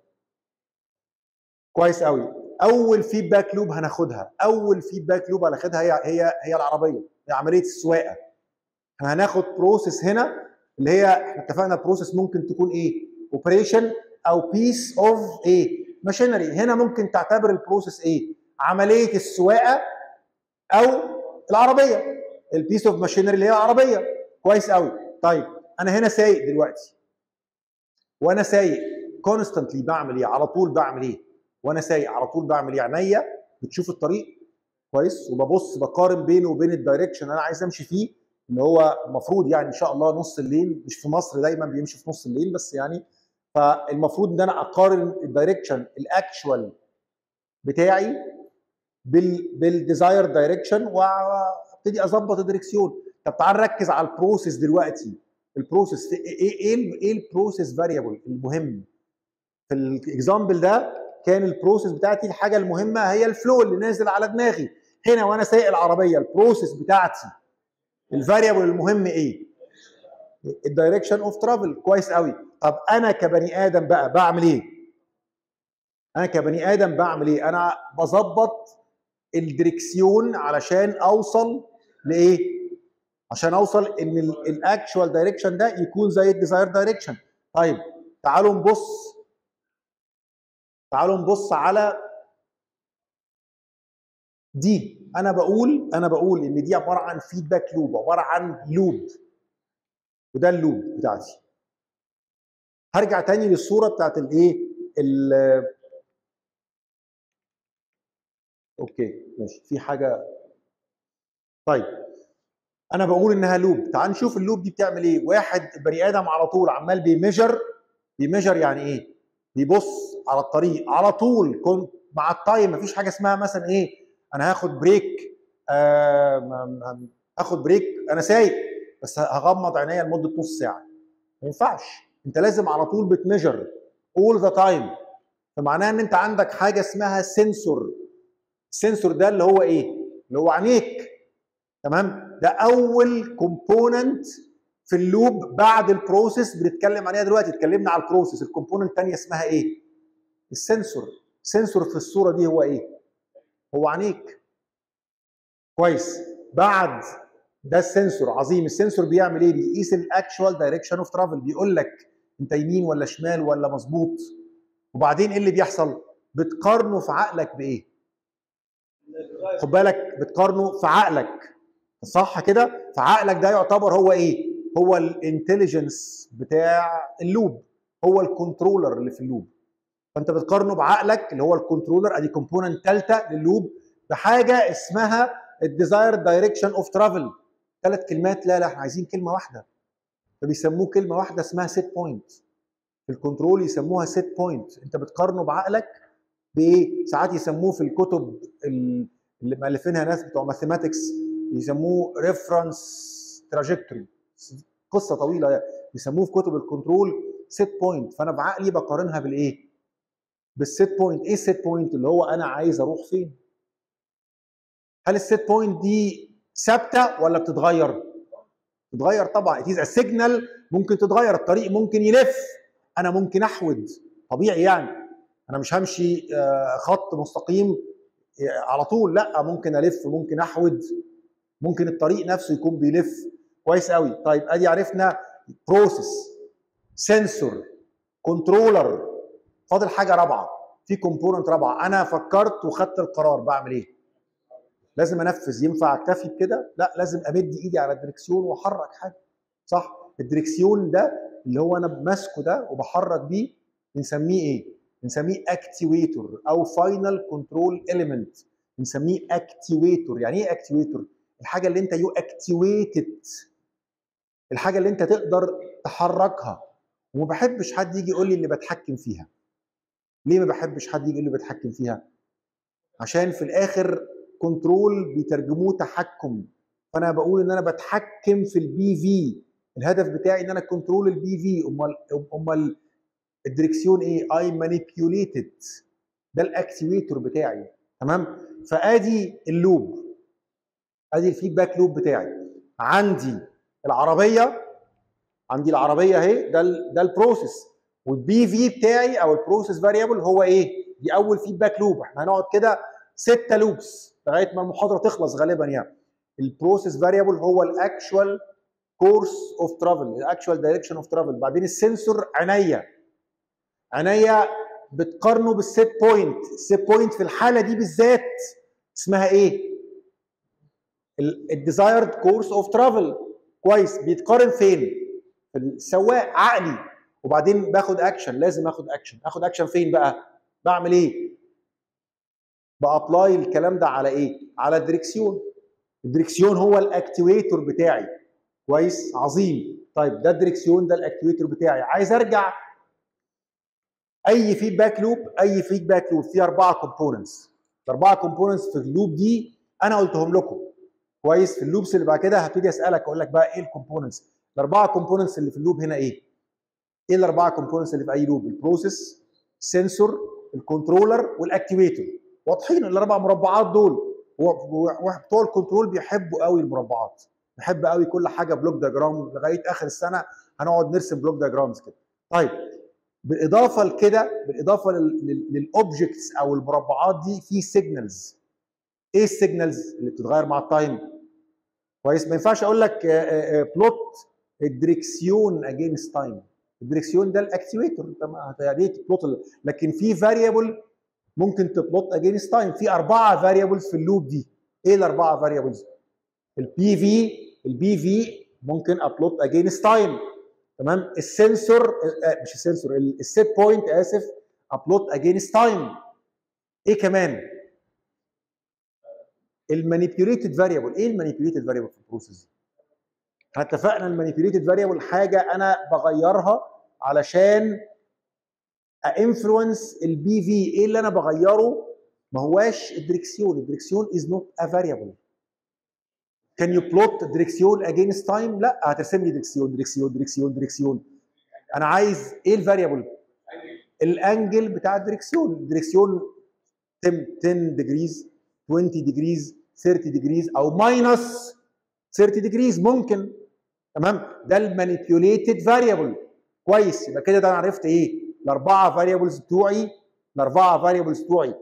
كويس قوي اول فيدباك لوب هناخدها اول فيدباك لوب هناخدها هي هي هي العربيه هي عمليه السواقه احنا هناخد بروسيس هنا اللي هي احنا اتفقنا بروسيس ممكن تكون ايه اوبريشن او بيس اوف ايه ماشينري هنا ممكن تعتبر البروسيس ايه عمليه السواقه او العربيه البيس اوف ماشينري اللي هي العربيه كويس قوي طيب انا هنا سايق دلوقتي وانا سايق كونستنتلي بعمل ايه على طول بعمل ايه وانا سايق على طول بعمل ايه عينيا بتشوف الطريق كويس وببص بقارن بينه وبين الدايركشن اللي انا عايز امشي فيه اللي هو المفروض يعني ان شاء الله نص الليل مش في مصر دايما بيمشي في نص الليل بس يعني فالمفروض ان انا اقارن الدايركشن الاكشوال بتاعي بال بالديزاير دايركشن وابتدي اظبط الدركسيون طب تعال نركز على البروسيس دلوقتي البروسيس ايه ايه ايه البروسيس فاريبل المهم في الاكزامبل ده كان البروسيس بتاعتي الحاجه المهمه هي الفلو اللي نازل على دماغي هنا وانا سايق العربيه البروسيس بتاعتي الفاريبل المهم ايه الدايركشن اوف ترافل كويس قوي طب انا كبني ادم بقى بعمل ايه انا كبني ادم بعمل ايه انا بظبط الدريكسيون علشان اوصل لايه عشان اوصل ان الاكشوال دايركشن ده يكون زي الديزاير دايركشن طيب تعالوا نبص تعالوا نبص على دي انا بقول انا بقول ان دي عباره عن فيدباك لوب عباره عن لوب وده اللوب بتاعتي هرجع تاني للصوره بتاعت الايه ال اوكي ماشي في حاجه طيب انا بقول انها لوب تعال نشوف اللوب دي بتعمل ايه واحد بني ادم على طول عمال بيميجر بيميجر يعني ايه بيبص على الطريق على طول كنت مع التايم مفيش حاجه اسمها مثلا ايه انا هاخد بريك آه هاخد بريك انا سايق بس هغمض عينيا لمده نص ساعه ما ينفعش انت لازم على طول بتميجر اول ذا تايم فمعناها ان انت عندك حاجه اسمها سنسور السنسور ده اللي هو ايه اللي هو عينيك تمام ده اول كومبوننت في اللوب بعد البروسيس بنتكلم عليها دلوقتي اتكلمنا على البروسيس الكومبوننت الثانيه اسمها ايه السنسور السنسور في الصوره دي هو ايه هو عينيك كويس بعد ده السنسور عظيم السنسور بيعمل ايه بيقيس الاكشوال دايركشن اوف ترافل بيقول لك انت يمين ولا شمال ولا مظبوط وبعدين ايه اللي بيحصل بتقارنه في عقلك بايه خد بالك بتقارنه في عقلك صح كده فعقلك ده يعتبر هو ايه هو الانتليجنس بتاع اللوب هو الكنترولر اللي في اللوب فانت بتقارنه بعقلك اللي هو الكنترولر ادي كومبوننت ثالثه للوب بحاجه اسمها الديزاير دايركشن اوف ترافل ثلاث كلمات لا لا احنا عايزين كلمه واحده فبيسموه كلمه واحده اسمها سيت بوينت في الكنترول يسموها سيت بوينت انت بتقارنه بعقلك بايه ساعات يسموه في الكتب اللي مالفينها ناس بتوع ماثيماتكس يسموه ريفرنس تراجكتوري قصه طويله يعني يسموه في كتب الكنترول سيت بوينت فانا بعقلي بقارنها بالايه بالسيت بوينت ايه السيت بوينت اللي هو انا عايز اروح فين هل السيت بوينت دي ثابته ولا بتتغير بتتغير طبعا اتيز السيجنال ممكن تتغير الطريق ممكن يلف انا ممكن احود طبيعي يعني انا مش همشي خط مستقيم على طول لا ممكن الف ممكن احود ممكن الطريق نفسه يكون بيلف كويس قوي طيب ادي عرفنا بروسيس سنسور كنترولر فاضل حاجه رابعه في كومبوننت رابعه انا فكرت وخدت القرار بعمل ايه لازم انفذ ينفع اكتفي بكده لا لازم امد ايدي على الدركسيون واحرك حاجه صح الدركسيون ده اللي هو انا ماسكه ده وبحرك بيه بنسميه ايه بنسميه اكتيويتور او فاينل كنترول اليمنت بنسميه اكتيويتور يعني ايه اكتيويتور الحاجه اللي انت يو اكتيويتد الحاجه اللي انت تقدر تحركها وما بحبش حد يجي يقول لي اللي بتحكم فيها ليه ما بحبش حد يجي يقول لي بتحكم فيها عشان في الاخر كنترول بيترجموه تحكم فانا بقول ان انا بتحكم في البي في الهدف بتاعي ان انا كنترول البي في امال امال الدريكسيون ايه اي مانيبيوليتد ده الاكتويتور بتاعي تمام فادي اللوب ادي الفيدباك لوب بتاعي عندي العربيه عندي العربيه اهي ده ال ده البروسيس والبي في بتاعي او البروسيس فاريبل هو ايه؟ دي اول فيدباك لوب احنا هنقعد كده ستة لوبس لغايه ما المحاضره تخلص غالبا يعني البروسيس فاريبل هو الاكشوال كورس اوف ترافل الاكشوال دايركشن اوف ترافل بعدين السنسور عينيا عينيا بتقارنه بالسيت بوينت السيت بوينت في الحاله دي بالذات اسمها ايه الديزايرد كورس اوف ترافل كويس بيتقارن فين في السواق عقلي وبعدين باخد اكشن لازم اخد اكشن اخد اكشن فين بقى بعمل ايه بابلاي الكلام ده على ايه على الدريكسيون الدريكسيون هو الاكتويتور بتاعي كويس عظيم طيب ده الدريكسيون ده الاكتويتور بتاعي عايز ارجع اي فيدباك لوب اي فيدباك لوب فيه اربعه كومبوننتس الاربعه كومبوننتس في اللوب دي انا قلتهم لكم كويس في اللوبس اللي بعد كده هبتدي اسالك اقول لك بقى ايه الكومبوننتس الاربعه كومبوننتس اللي في اللوب هنا ايه ايه الاربعه كومبوننتس اللي في اي لوب البروسيس السنسور الكنترولر والاكتيفيتور واضحين الاربع مربعات دول وبتوع الكنترول بيحبوا قوي المربعات بحب قوي كل حاجه بلوك دياجرام لغايه اخر السنه هنقعد نرسم بلوك دياجرامز كده طيب بالاضافه لكده بالاضافه للاوبجكتس او المربعات دي في سيجنالز ايه السيجنالز اللي بتتغير مع التايم كويس ما ينفعش اقول لك بلوت الدريكسيون اجينست تايم الدريكسيون ده الاكتويتور يعني تبلوت لكن في فاريبل ممكن تبلوت اجينست تايم في اربعه فاريبلز في اللوب دي ايه الاربعه فاريبلز البي في البي في ممكن ابلوت اجينست تايم تمام السنسور مش السنسور السيت بوينت اسف ابلوت اجينست تايم ايه كمان المانيبيوليتد فاريبل ايه المانيبيوليتد فاريبل في البروسيس احنا اتفقنا المانيبيوليتد فاريبل حاجه انا بغيرها علشان انفلونس البي في ايه اللي انا بغيره ما هواش الدريكسيون الدريكسيون از نوت ا فاريبل كان يو بلوت دريكسيون اجينست تايم لا هترسم لي دريكسيون دريكسيون دريكسيون دريكسيون انا عايز ايه الفاريبل الانجل بتاع الدريكسيون الدريكسيون 10 ديجريز 20 ديجريز 30 ديجريز او ماينس 30 ديجريز ممكن تمام ده المانيبيوليتد فاريبل كويس يبقى كده ده انا عرفت ايه الاربعه فاريبلز بتوعي الاربعه فاريبلز بتوعي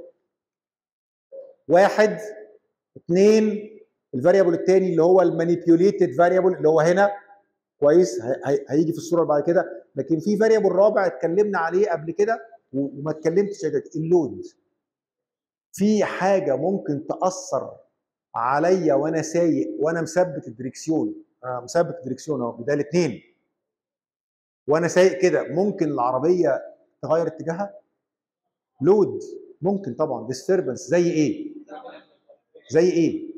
واحد اثنين الفاريبل الثاني اللي هو المانيبيوليتد فاريبل اللي هو هنا كويس هيجي في الصوره بعد كده لكن في فاريبل رابع اتكلمنا عليه قبل كده وما اتكلمتش اللود في حاجه ممكن تاثر عليا وانا سايق وانا مثبت الدريكسيون انا مثبت الدريكسيون اهو ده الاثنين وانا سايق كده ممكن العربيه تغير اتجاهها لود ممكن طبعا ديستربنس زي ايه زي ايه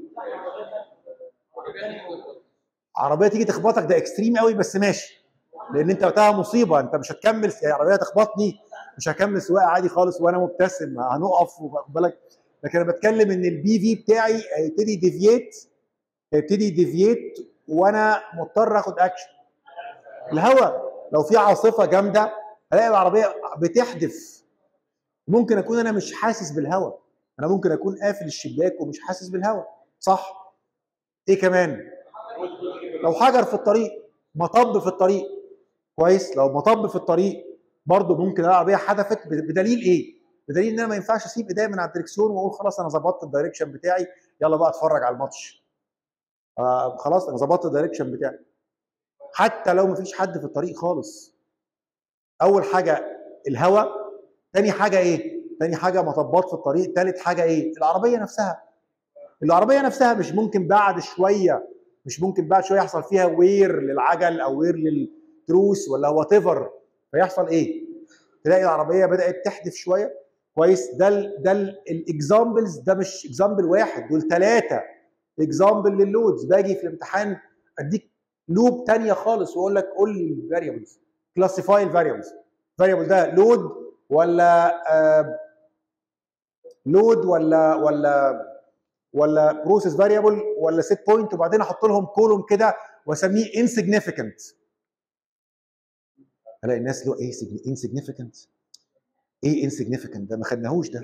عربيه تيجي تخبطك ده اكستريم قوي بس ماشي لان انت وقتها مصيبه انت مش هتكمل عربيه تخبطني مش هكمل سواقه عادي خالص وانا مبتسم هنقف واخد بالك لكن انا بتكلم ان البي في بتاعي هيبتدي ديفييت هيبتدي ديفييت وانا مضطر اخد اكشن الهواء لو في عاصفه جامده الاقي العربيه بتحدف ممكن اكون انا مش حاسس بالهواء انا ممكن اكون قافل الشباك ومش حاسس بالهواء صح ايه كمان لو حجر في الطريق مطب في الطريق كويس لو مطب في الطريق برضه ممكن العربيه حدفت بدليل ايه بدليل ان انا ما ينفعش اسيب ايديا من على الدركسيون واقول خلاص انا ظبطت الدايركشن بتاعي يلا بقى اتفرج على الماتش آه خلاص انا ظبطت الدايركشن بتاعي حتى لو ما فيش حد في الطريق خالص اول حاجه الهواء تاني حاجه ايه تاني حاجه مطبات في الطريق تالت حاجه ايه العربيه نفسها العربيه نفسها مش ممكن بعد شويه مش ممكن بعد شويه يحصل فيها وير للعجل او وير للتروس ولا وات ايفر فيحصل ايه تلاقي العربيه بدات تحدف شويه كويس ده ال ده الاكزامبلز ده مش اكزامبل واحد دول ثلاثه اكزامبل لللودز باجي في الامتحان اديك لوب ثانيه خالص واقول لك قول لي الفاريبلز كلاسيفاي الفاريبلز الفاريبل ده لود ولا آه لود ولا ولا ولا بروسيس فاريبل ولا سيت بوينت وبعدين احط لهم كولوم كده واسميه انسجنيفيكانت الاقي الناس له ايه انسجنيفيكانت ايه انسجنيفيكانت ده ما خدناهوش ده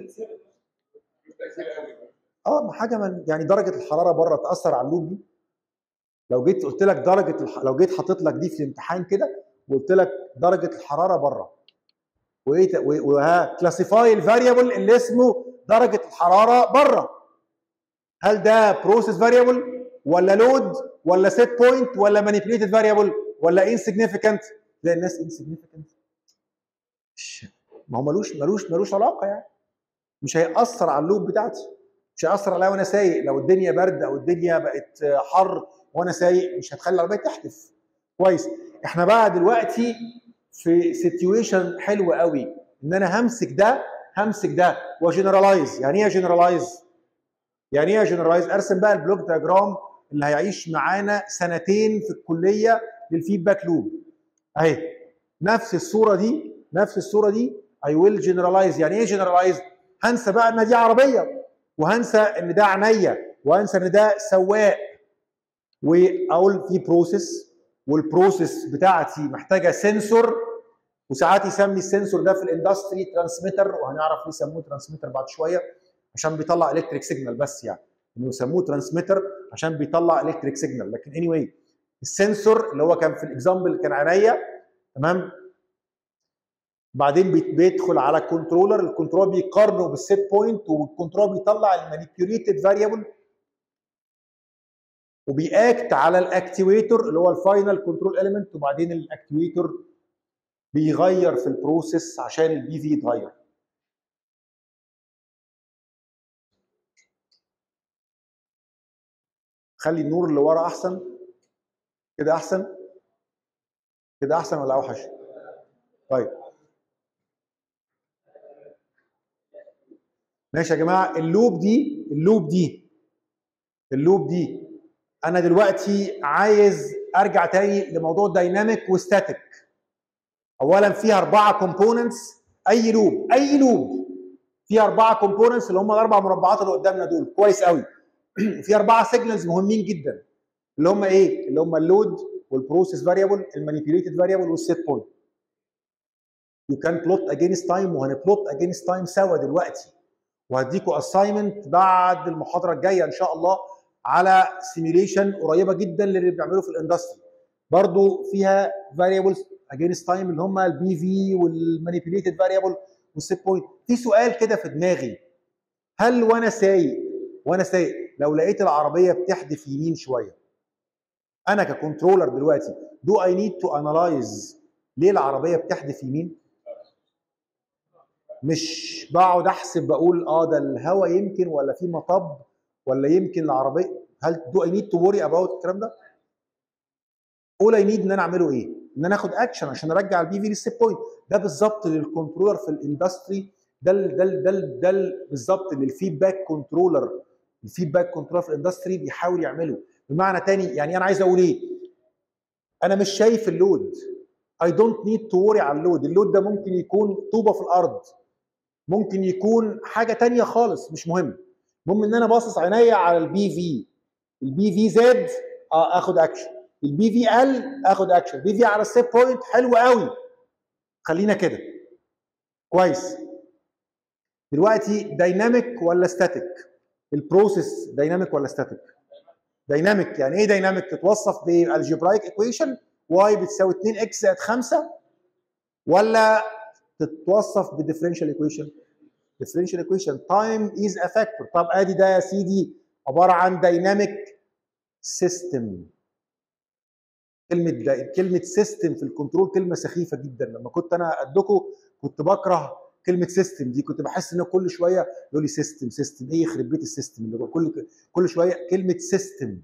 اه ما حاجه من يعني درجه الحراره بره تاثر على اللوب دي لو جيت قلت لك درجه الح... لو جيت حاطط لك دي في الامتحان كده وقلت لك درجه الحراره بره وايه وها كلاسيفاي الفاريبل اللي اسمه درجه الحراره بره هل ده بروسيس فاريبل ولا لود ولا سيت بوينت ولا مانيبيوليتد فاريبل ولا انسجنيفيكانت لا الناس انسجنيفيكانت ما هو ملوش ملوش ملوش علاقه يعني مش هيأثر على اللوب بتاعتي مش هيأثر عليا وانا سايق لو الدنيا برد او الدنيا بقت حر وانا سايق مش هتخلي العربيه تحدف كويس احنا بقى دلوقتي في سيتويشن حلو قوي ان انا همسك ده همسك ده وجنرالايز يعني ايه جنرالايز يعني ايه جنرالايز ارسم بقى البلوك دياجرام اللي هيعيش معانا سنتين في الكليه للفيدباك لوب اهي نفس الصوره دي نفس الصوره دي اي ويل جنرالايز يعني ايه جنرالايز هنسى بقى ان دي عربيه وهنسى ان ده عينيا وهنسى ان ده سواق واقول في بروسيس والبروسيس بتاعتي محتاجه سنسور وساعات يسمي السنسور ده في الاندستري ترانسميتر وهنعرف ليه يسموه ترانسميتر بعد شويه عشان بيطلع الكتريك سيجنال بس يعني انه يسموه ترانسميتر عشان بيطلع الكتريك سيجنال لكن اني anyway السنسور اللي هو كان في الاكزامبل كان عينيا تمام بعدين بيدخل على الكنترولر الكنترول بيقارنه بالسيت بوينت والكنترول بيطلع المانيبيوليتد فاريبل وبياكت على الاكتويتور اللي هو الفاينل كنترول اليمنت وبعدين الاكتويتور بيغير في البروسيس عشان البي في يتغير خلي النور اللي ورا احسن كده احسن كده احسن ولا اوحش طيب ماشي يا جماعه اللوب دي اللوب دي اللوب دي انا دلوقتي عايز ارجع تاني لموضوع دايناميك وستاتيك اولا فيها اربعه كومبوننتس اي لوب اي لوب فيها اربعه كومبوننتس اللي هم الاربع مربعات اللي قدامنا دول كويس قوي في اربعه سيجنالز مهمين جدا اللي هم ايه اللي هم اللود والبروسيس فاريبل المانيبيوليتد فاريبل والسيت بوينت يو كان بلوت اجينست تايم وهنبلوت اجينست تايم سوا دلوقتي وهديكوا اساينمنت بعد المحاضره الجايه ان شاء الله على سيميليشن قريبه جدا للي بنعمله في الاندستري برضو فيها فاريبلز اجينست تايم اللي هم البي في والمانيبيوليتد فاريبل والسيت بوينت في سؤال كده في دماغي هل وانا سايق وانا سايق لو لقيت العربيه بتحدف يمين شويه انا ككنترولر دلوقتي دو اي نيد تو انالايز ليه العربيه بتحدف يمين مش بقعد احسب بقول اه ده الهوا يمكن ولا في مطب ولا يمكن العربيه هل دو اي نيد تو وري اباوت الكلام ده اول اي نيد ان انا اعمله ايه ان انا اخد اكشن عشان ارجع البي في للسيت بوينت ده بالظبط للكنترولر في الاندستري ده ال ده ال ده ال ده ال بالظبط اللي الفيدباك كنترولر الفيدباك كنترولر في الاندستري بيحاول يعمله بمعنى تاني يعني انا عايز اقول ايه انا مش شايف اللود اي دونت نيد تو وري على اللود اللود ده ممكن يكون طوبه في الارض ممكن يكون حاجه تانية خالص مش مهم المهم ان انا باصص عينيا على البي في البي في زاد اه اخد اكشن البي في قل اخد اكشن البي في على السيت بوينت حلو قوي خلينا كده كويس دلوقتي دايناميك ولا ستاتيك البروسيس دايناميك ولا ستاتيك دايناميك يعني ايه دايناميك تتوصف بالجبرايك ايكويشن واي بتساوي 2 اكس زائد 5 ولا تتوصف بديفرنشال ايكويشن differential equation time is a factor طب ادي ده يا سيدي عباره عن دايناميك سيستم كلمه دا كلمه سيستم في الكنترول كلمه سخيفه جدا لما كنت انا قدكم كنت بكره كلمه سيستم دي كنت بحس ان كل شويه يقول لي سيستم سيستم ايه يخرب بيت السيستم اللي كل كل شويه كلمه سيستم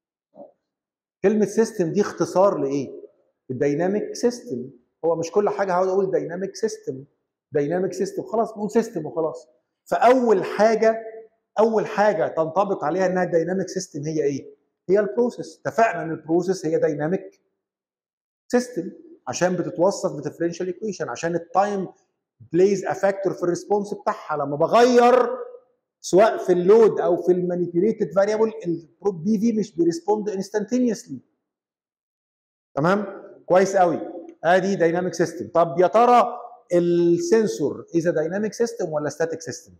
كلمه سيستم دي اختصار لايه؟ الدايناميك سيستم هو مش كل حاجه هقعد اقول دايناميك سيستم دايناميك سيستم خلاص نقول سيستم وخلاص فاول حاجه اول حاجه تنطبق عليها انها دايناميك سيستم هي ايه؟ هي البروسيس اتفقنا ان البروسيس هي دايناميك سيستم عشان بتتوصف بديفرنشال ايكويشن عشان التايم بلايز ا فاكتور في الريسبونس بتاعها لما بغير سواء في اللود او في المانيبيوليتد فاريبل البي في مش بيريسبوند انستنتينيوسلي تمام كويس قوي ادي دايناميك سيستم طب يا ترى السنسور از دايناميك سيستم ولا ستاتيك سيستم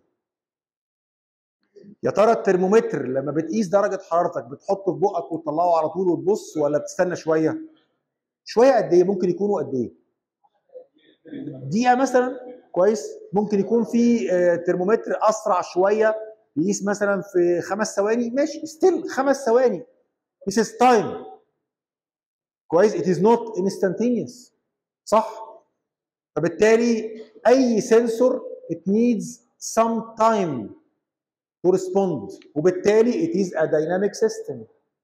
يا ترى الترمومتر لما بتقيس درجه حرارتك بتحطه في بقك وتطلعه على طول وتبص ولا بتستنى شويه شويه قد ايه ممكن يكونوا قد ايه دقيقه مثلا كويس ممكن يكون في آه، ترمومتر اسرع شويه يقيس مثلا في خمس ثواني ماشي ستيل خمس ثواني This is time كويس it is not instantaneous صح فبالتالي اي سنسور it needs some time to respond وبالتالي it is a dynamic system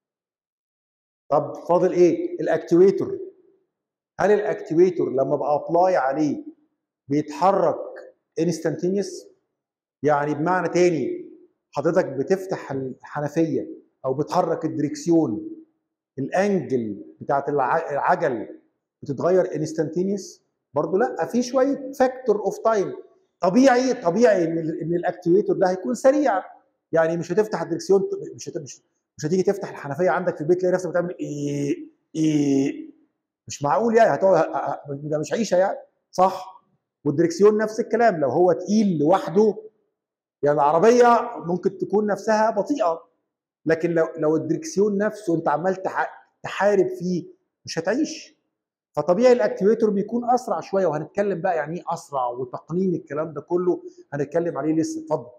طب فاضل ايه الاكتويتور هل الاكتويتور لما بابلاي عليه بيتحرك instantaneous يعني بمعنى تاني حضرتك بتفتح الحنفيه او بتحرك الدريكسيون الانجل بتاعت الع- العجل بتتغير انستانتينيوس برضه لا في شويه فاكتور اوف تايم طبيعي طبيعي ان ال- ان الاكتويتور ده هيكون سريع يعني مش هتفتح الدريكسيون ت- مش هت- مش مش هتيجي تفتح الحنفيه عندك في البيت تلاقي نفسك بتعمل ايه ايه مش معقول يعني هتقعد ه- ه- ده مش عيشه يعني صح والدريكسيون نفس الكلام لو هو تقيل لوحده يعني العربيه ممكن تكون نفسها بطيئه لكن لو لو الدريكسيون نفسه انت عمال تح- تحارب فيه مش هتعيش فطبيعي الاكتيفيتور بيكون اسرع شويه وهنتكلم بقى يعني ايه اسرع وتقنين الكلام ده كله هنتكلم عليه لسه اتفضل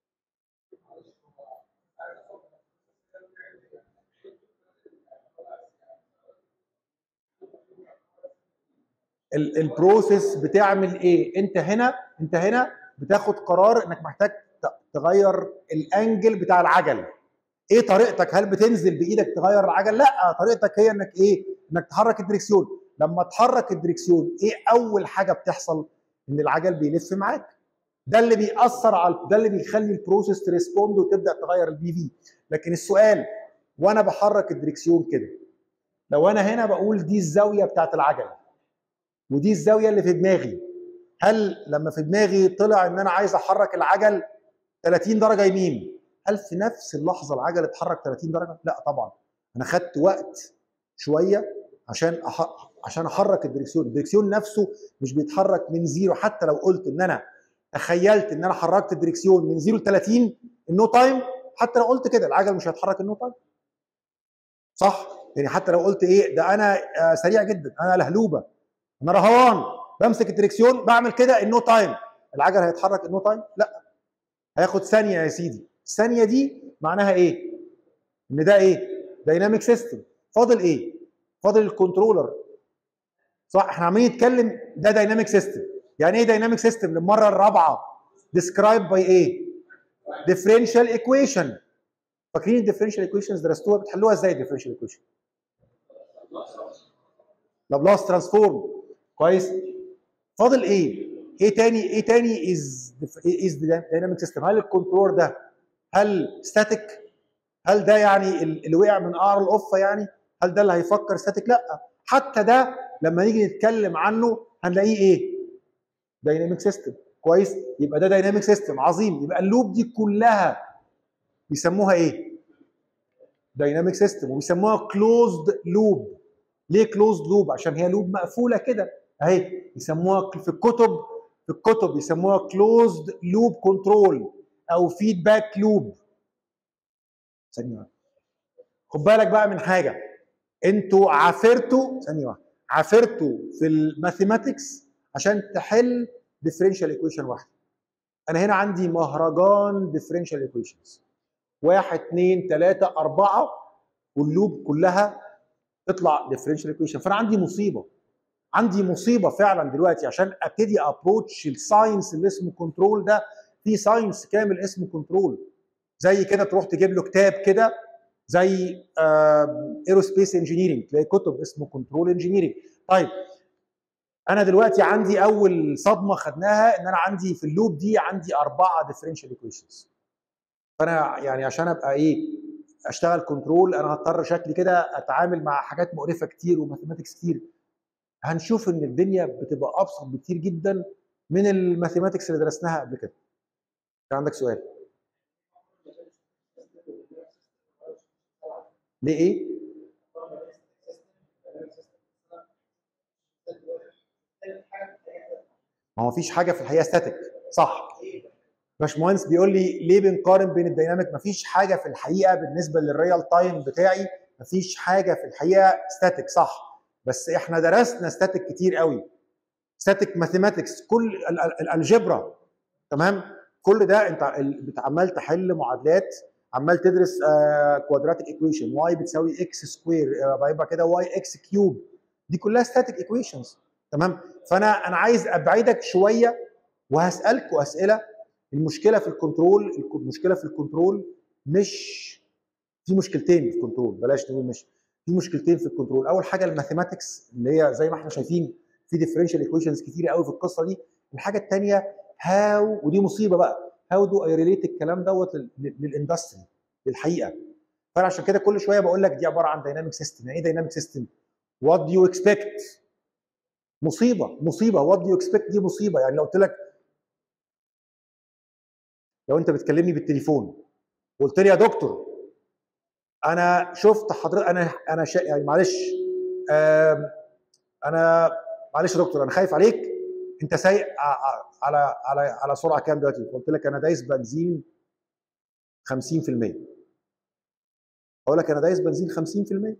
ال- البروسيس بتعمل ايه انت هنا انت هنا بتاخد قرار انك محتاج ت- تغير الانجل بتاع العجل ايه طريقتك هل بتنزل بايدك تغير العجل لا طريقتك هي انك ايه انك تحرك الدريكسيون لما تحرك الدريكسيون ايه اول حاجه بتحصل ان العجل بيلف معاك ده اللي بيأثر على ده اللي بيخلي البروسيس تريسبوند وتبدا تغير البي في لكن السؤال وانا بحرك الدريكسيون كده لو انا هنا بقول دي الزاويه بتاعت العجل ودي الزاويه اللي في دماغي هل لما في دماغي طلع ان انا عايز احرك العجل 30 درجه يمين هل في نفس اللحظه العجل اتحرك 30 درجه لا طبعا انا خدت وقت شويه عشان أح... عشان احرك الدريكسيون الدريكسيون نفسه مش بيتحرك من زيرو حتى لو قلت ان انا تخيلت ان انا حركت الدريكسيون من زيرو ل 30 النو تايم حتى لو قلت كده العجل مش هيتحرك النو تايم صح يعني حتى لو قلت ايه ده انا آه، سريع جدا انا لهلوبه انا رهوان بمسك الدريكسيون بعمل كده النو تايم العجل هيتحرك النو تايم لا هياخد ثانيه يا سيدي الثانيه دي معناها ايه ان ده ايه دايناميك سيستم فاضل ايه فاضل الكنترولر صح احنا عمالين نتكلم ده دايناميك سيستم يعني ايه دايناميك سيستم للمره الرابعه ديسكرايب باي ايه ديفرنشال ايكويشن فاكرين الديفرنشال ايكويشنز درستوها بتحلوها ازاي الديفرنشال ايكويشن لابلاس ترانسفورم كويس فاضل ايه ايه تاني ايه تاني از از دايناميك سيستم هل الكنترول ده هل ستاتيك هل ده يعني ال- اللي وقع من قعر القفه يعني هل ده اللي هيفكر ستاتيك لا حتى ده لما نيجي نتكلم عنه هنلاقيه ايه دايناميك سيستم كويس يبقى ده دايناميك سيستم عظيم يبقى اللوب دي كلها بيسموها ايه دايناميك سيستم وبيسموها كلوزد لوب ليه كلوزد لوب عشان هي لوب مقفوله كده اهي يسموها في الكتب في الكتب يسموها كلوزد لوب كنترول او فيدباك لوب ثانيه واحده خد بالك بقى من حاجه انتوا عافرتوا ثانيه واحده عافرتوا في الماثيماتكس عشان تحل ديفرنشال ايكويشن واحده انا هنا عندي مهرجان ديفرنشال ايكويشنز واحد اثنين ثلاثة أربعة واللوب كلها تطلع ديفرنشال ايكويشن فأنا عندي مصيبة عندي مصيبة فعلا دلوقتي عشان ابتدي ابروتش الساينس اللي اسمه كنترول ده في ساينس كامل اسمه كنترول زي كده تروح تجيب له كتاب كده زي ايروسبيس انجينيرنج تلاقي كتب اسمه كنترول انجينيرنج طيب انا دلوقتي عندي اول صدمه خدناها ان انا عندي في اللوب دي عندي اربعه ديفرنشال ايكويشنز فانا يعني عشان ابقى ايه اشتغل كنترول انا هضطر شكلي كده اتعامل مع حاجات مقرفه كتير وماثيماتكس كتير هنشوف ان الدنيا بتبقى ابسط بكتير جدا من الماثيماتكس اللي درسناها قبل كده كان عندك سؤال ليه ايه ما هو مفيش حاجه في الحقيقه ستاتيك صح باشمهندس بيقول لي ليه بنقارن بين الديناميك مفيش حاجه في الحقيقه بالنسبه للريال تايم بتاعي مفيش حاجه في الحقيقه ستاتيك صح بس احنا درسنا ستاتيك كتير قوي ستاتيك ماثيماتكس كل ال- ال- الالجبرا تمام كل ده انت ال- عمال تحل معادلات عمال تدرس كوادراتيك ايكويشن واي بتساوي اكس سكوير يبقى كده واي اكس كيوب دي كلها ستاتيك ايكويشنز تمام فانا انا عايز ابعدك شويه وهسالكوا اسئله المشكله في الكنترول المشكله في الكنترول مش في مشكلتين في الكنترول بلاش نقول مش في مشكلتين في الكنترول اول حاجه الماثيماتكس اللي هي زي ما احنا شايفين في ديفرنشال ايكويشنز كتير قوي في القصه دي الحاجه الثانيه هاو ودي مصيبه بقى هاو دو اي ريليت الكلام دوت لل- للاندستري للحقيقه فانا عشان كده كل شويه بقول لك دي عباره عن دايناميك سيستم يعني ايه دايناميك سيستم وات دو يو اكسبكت مصيبه مصيبه وات دو يو اكسبكت دي مصيبه يعني لو قلت لك لو انت بتكلمني بالتليفون وقلت لي يا دكتور انا شفت حضرتك انا انا شا... يعني معلش آم، انا معلش يا دكتور انا خايف عليك انت سايق ع- ع- على على على سرعه كام دلوقتي؟ قلت لك انا دايس بنزين 50% اقول لك انا دايس بنزين 50%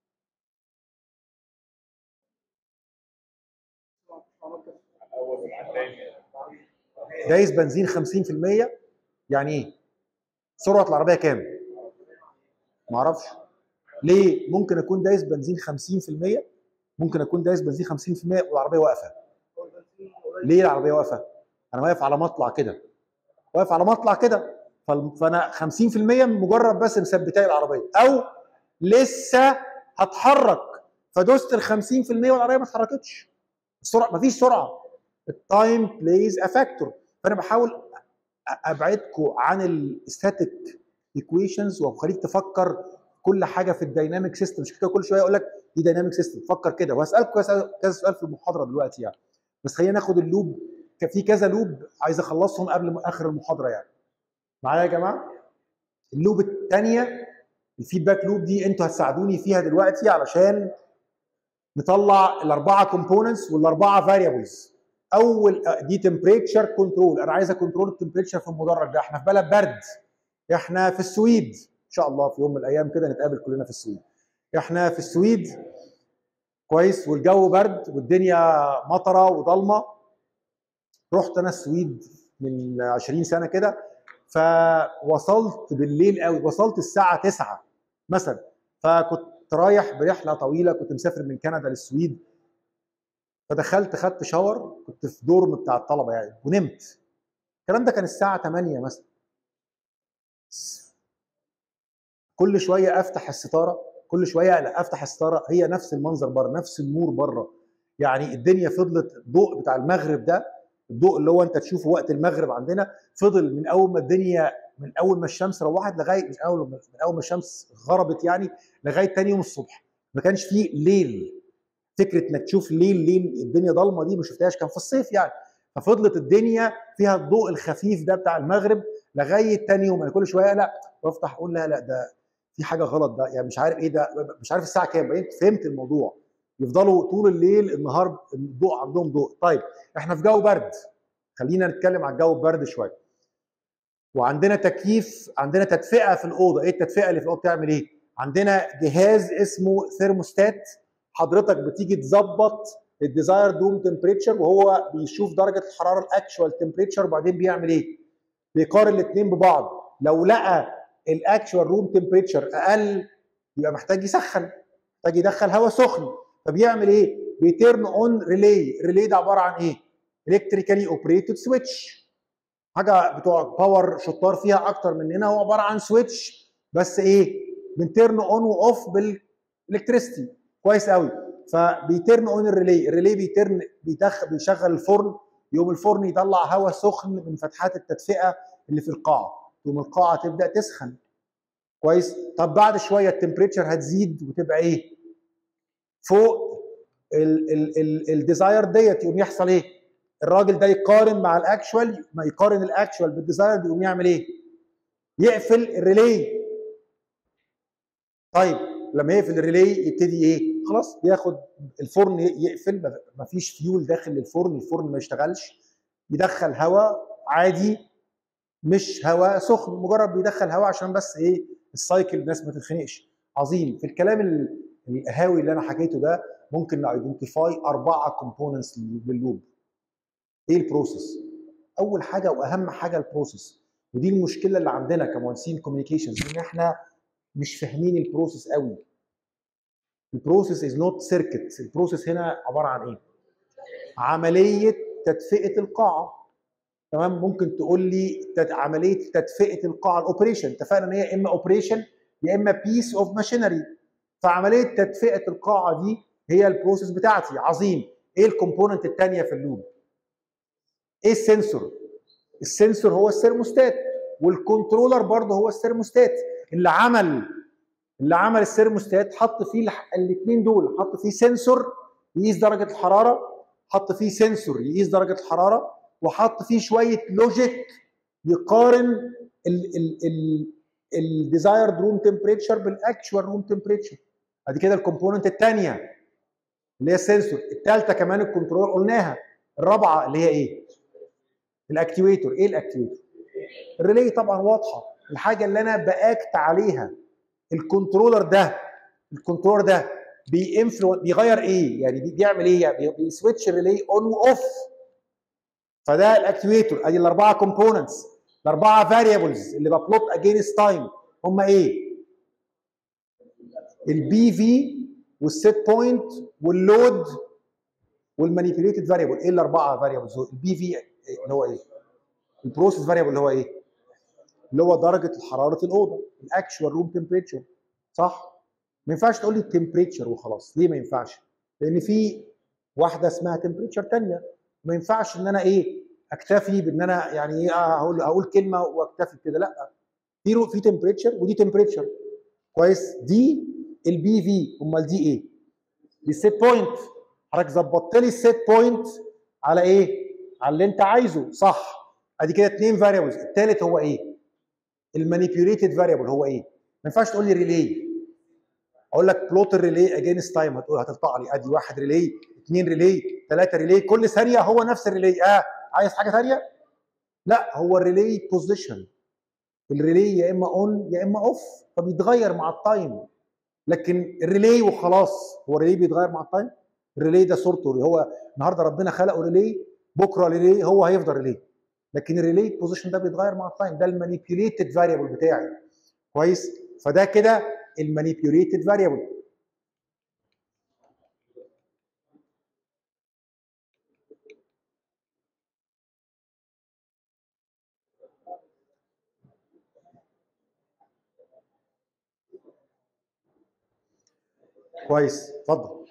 دايس بنزين 50% يعني ايه؟ سرعه العربيه كام؟ ما اعرفش ليه؟ ممكن اكون دايس بنزين 50% ممكن اكون دايس بنزين 50% والعربيه واقفه ليه العربيه واقفه؟ انا واقف على مطلع كده واقف على مطلع كده فال- فانا 50% مجرد بس مثبتاي العربيه او لسه هتحرك فدوست ال 50% والعربيه ما اتحركتش السرعه مفيش سرعه التايم بلايز ا فاكتور فانا بحاول أ- ابعدكم عن الستاتيك ايكويشنز واخليك تفكر كل حاجه في الدايناميك سيستم مش كده كل شويه اقول لك دي دايناميك سيستم فكر كده وهسالكم كذا كذا سؤال في المحاضره دلوقتي يعني بس خلينا ناخد اللوب كان في كذا لوب عايز اخلصهم قبل م- اخر المحاضره يعني معايا يا جماعه اللوب الثانيه الفيدباك لوب دي انتوا هتساعدوني فيها دلوقتي علشان نطلع الاربعه كومبوننتس والاربعه فاريبلز اول دي تمبريتشر كنترول انا عايز اكنترول التمبريتشر في المدرج ده احنا في بلد برد احنا في السويد ان شاء الله في يوم من الايام كده نتقابل كلنا في السويد احنا في السويد كويس والجو برد والدنيا مطره وضلمه رحت انا السويد من 20 سنه كده فوصلت بالليل قوي وصلت الساعه 9 مثلا فكنت رايح برحله طويله كنت مسافر من كندا للسويد فدخلت خدت شاور كنت في دورم بتاع الطلبه يعني ونمت الكلام ده كان الساعه 8 مثلا كل شويه افتح الستاره كل شويه اقلق افتح الستاره هي نفس المنظر بره نفس النور بره يعني الدنيا فضلت الضوء بتاع المغرب ده الضوء اللي هو انت تشوفه وقت المغرب عندنا فضل من اول ما الدنيا من اول ما الشمس روحت لغايه من اول من اول ما الشمس غربت يعني لغايه تاني يوم الصبح ما كانش فيه ليل فكره انك تشوف ليل ليل الدنيا ضلمه دي ما شفتهاش كان في الصيف يعني ففضلت الدنيا فيها الضوء الخفيف ده بتاع المغرب لغايه تاني يوم انا كل شويه لا وافتح اقول لا لا ده في حاجه غلط ده يعني مش عارف ايه ده مش عارف الساعه كام بقيت فهمت الموضوع يفضلوا طول الليل النهار الضوء عندهم ضوء طيب احنا في جو برد خلينا نتكلم على الجو البرد شويه وعندنا تكييف عندنا تدفئه في الاوضه ايه التدفئه اللي في الاوضه بتعمل ايه عندنا جهاز اسمه ثيرموستات حضرتك بتيجي تظبط الديزاير دوم تمبريتشر وهو بيشوف درجه الحراره الاكشوال تمبريتشر وبعدين بيعمل ايه بيقارن الاثنين ببعض لو لقى الاكشوال روم تمبريتشر اقل يبقى محتاج يسخن محتاج يدخل هواء سخن فبيعمل ايه بيترن اون ريلي الريلي ده عباره عن ايه الكتريكالي اوبريتد سويتش حاجه بتوع باور شطار فيها اكتر مننا هو عباره عن سويتش بس ايه بنترن اون واوف بالالكتريستي كويس قوي فبيترن اون الريلي الريلي بيترن بيدخل بيشغل الفرن يقوم الفرن يطلع هواء سخن من فتحات التدفئه اللي في القاعه تقوم القاعه تبدا تسخن كويس طب بعد شويه التمبريتشر هتزيد وتبقى ايه فوق الديزاير ديت يقوم يحصل ايه الراجل ده يقارن مع الاكشوال ما يقارن الاكشوال بالديزاير يقوم يعمل ايه يقفل الريلي طيب لما يقفل الريلي يبتدي ايه خلاص ياخد الفرن يقفل ما فيش فيول داخل الفرن الفرن ما يشتغلش يدخل هواء عادي مش هواء سخن مجرد بيدخل هواء عشان بس ايه السايكل الناس ما تتخنقش عظيم في الكلام القهاوي اللي انا حكيته ده ممكن نايدنتيفاي اربعه كومبوننتس لللوب ايه البروسيس اول حاجه واهم حاجه البروسيس ودي المشكله اللي عندنا كمهندسين كوميونيكيشنز ان احنا مش فاهمين البروسيس قوي البروسيس از نوت سيركت البروسيس هنا عباره عن ايه عمليه تدفئه القاعه تمام ممكن تقول لي عمليه تدفئه القاعه الاوبريشن اتفقنا ان هي اما اوبريشن يا اما بيس اوف ماشينري فعمليه تدفئه القاعه دي هي البروسيس بتاعتي عظيم ايه الكومبوننت الثانيه في اللوب ايه السنسور السنسور هو السيرموستات والكنترولر برضه هو السيرموستات اللي عمل اللي عمل السيرموستات حط فيه الاثنين دول حط فيه سنسور يقيس درجه الحراره حط فيه سنسور يقيس درجه الحراره وحط فيه شويه لوجيك يقارن الديزايرد روم تمبريتشر بالاكشوال روم تمبريتشر ادي كده الكومبوننت الثانيه اللي هي السنسور الثالثه كمان الكنترول قلناها الرابعه اللي هي ايه الاكتيويتور ايه الاكتيويتور الريلي طبعا واضحه الحاجه اللي انا باكت عليها الكنترولر ده الكنترولر ده بينفلو بيغير ايه يعني بيعمل ايه يعني بيسويتش الريلي اون واوف فده الاكتويتور ادي الاربعه كومبوننتس الاربعه فاريبلز اللي ببلوت اجينست تايم هم ايه البي في والسيت بوينت واللود والمانيبيوليتد فاريبل ايه الاربعه فاريبلز البي في اللي هو ايه البروسيس فاريبل اللي هو ايه اللي هو درجه حراره الاوضه الاكشوال روم تمبريتشر صح ما ينفعش تقول لي التمبريتشر وخلاص ليه ما ينفعش لان في واحده اسمها تمبريتشر ثانيه ما ينفعش ان انا ايه اكتفي بان انا يعني ايه هقول هقول كلمه واكتفي بكده لا في في تمبريتشر ودي تمبريتشر كويس دي البي في امال دي ايه دي السيت بوينت حضرتك ظبطت لي السيت بوينت على ايه على اللي انت عايزه صح ادي كده اثنين فاريبلز الثالث هو ايه المانيبيوليتد فاريبل هو ايه ما ينفعش تقول لي ريلي اقول لك بلوت الريلي اجينست تايم هتقول هتقطع لي ادي واحد ريلي اثنين ريلي ثلاثه ريلي كل ثانيه هو نفس الريلي اه عايز حاجه ثانيه لا هو الريلي بوزيشن الريلي يا اما اون يا اما اوف فبيتغير مع التايم لكن الريلي وخلاص هو الريلي بيتغير مع التايم الريلي ده صورته هو النهارده ربنا خلقه ريلي بكره ريلي هو هيفضل ريلي لكن الريلي بوزيشن ده بيتغير مع التايم ده المانيبيوليتد فاريبل بتاعي كويس فده كده المانيبيوليتد فاريبل كويس اتفضل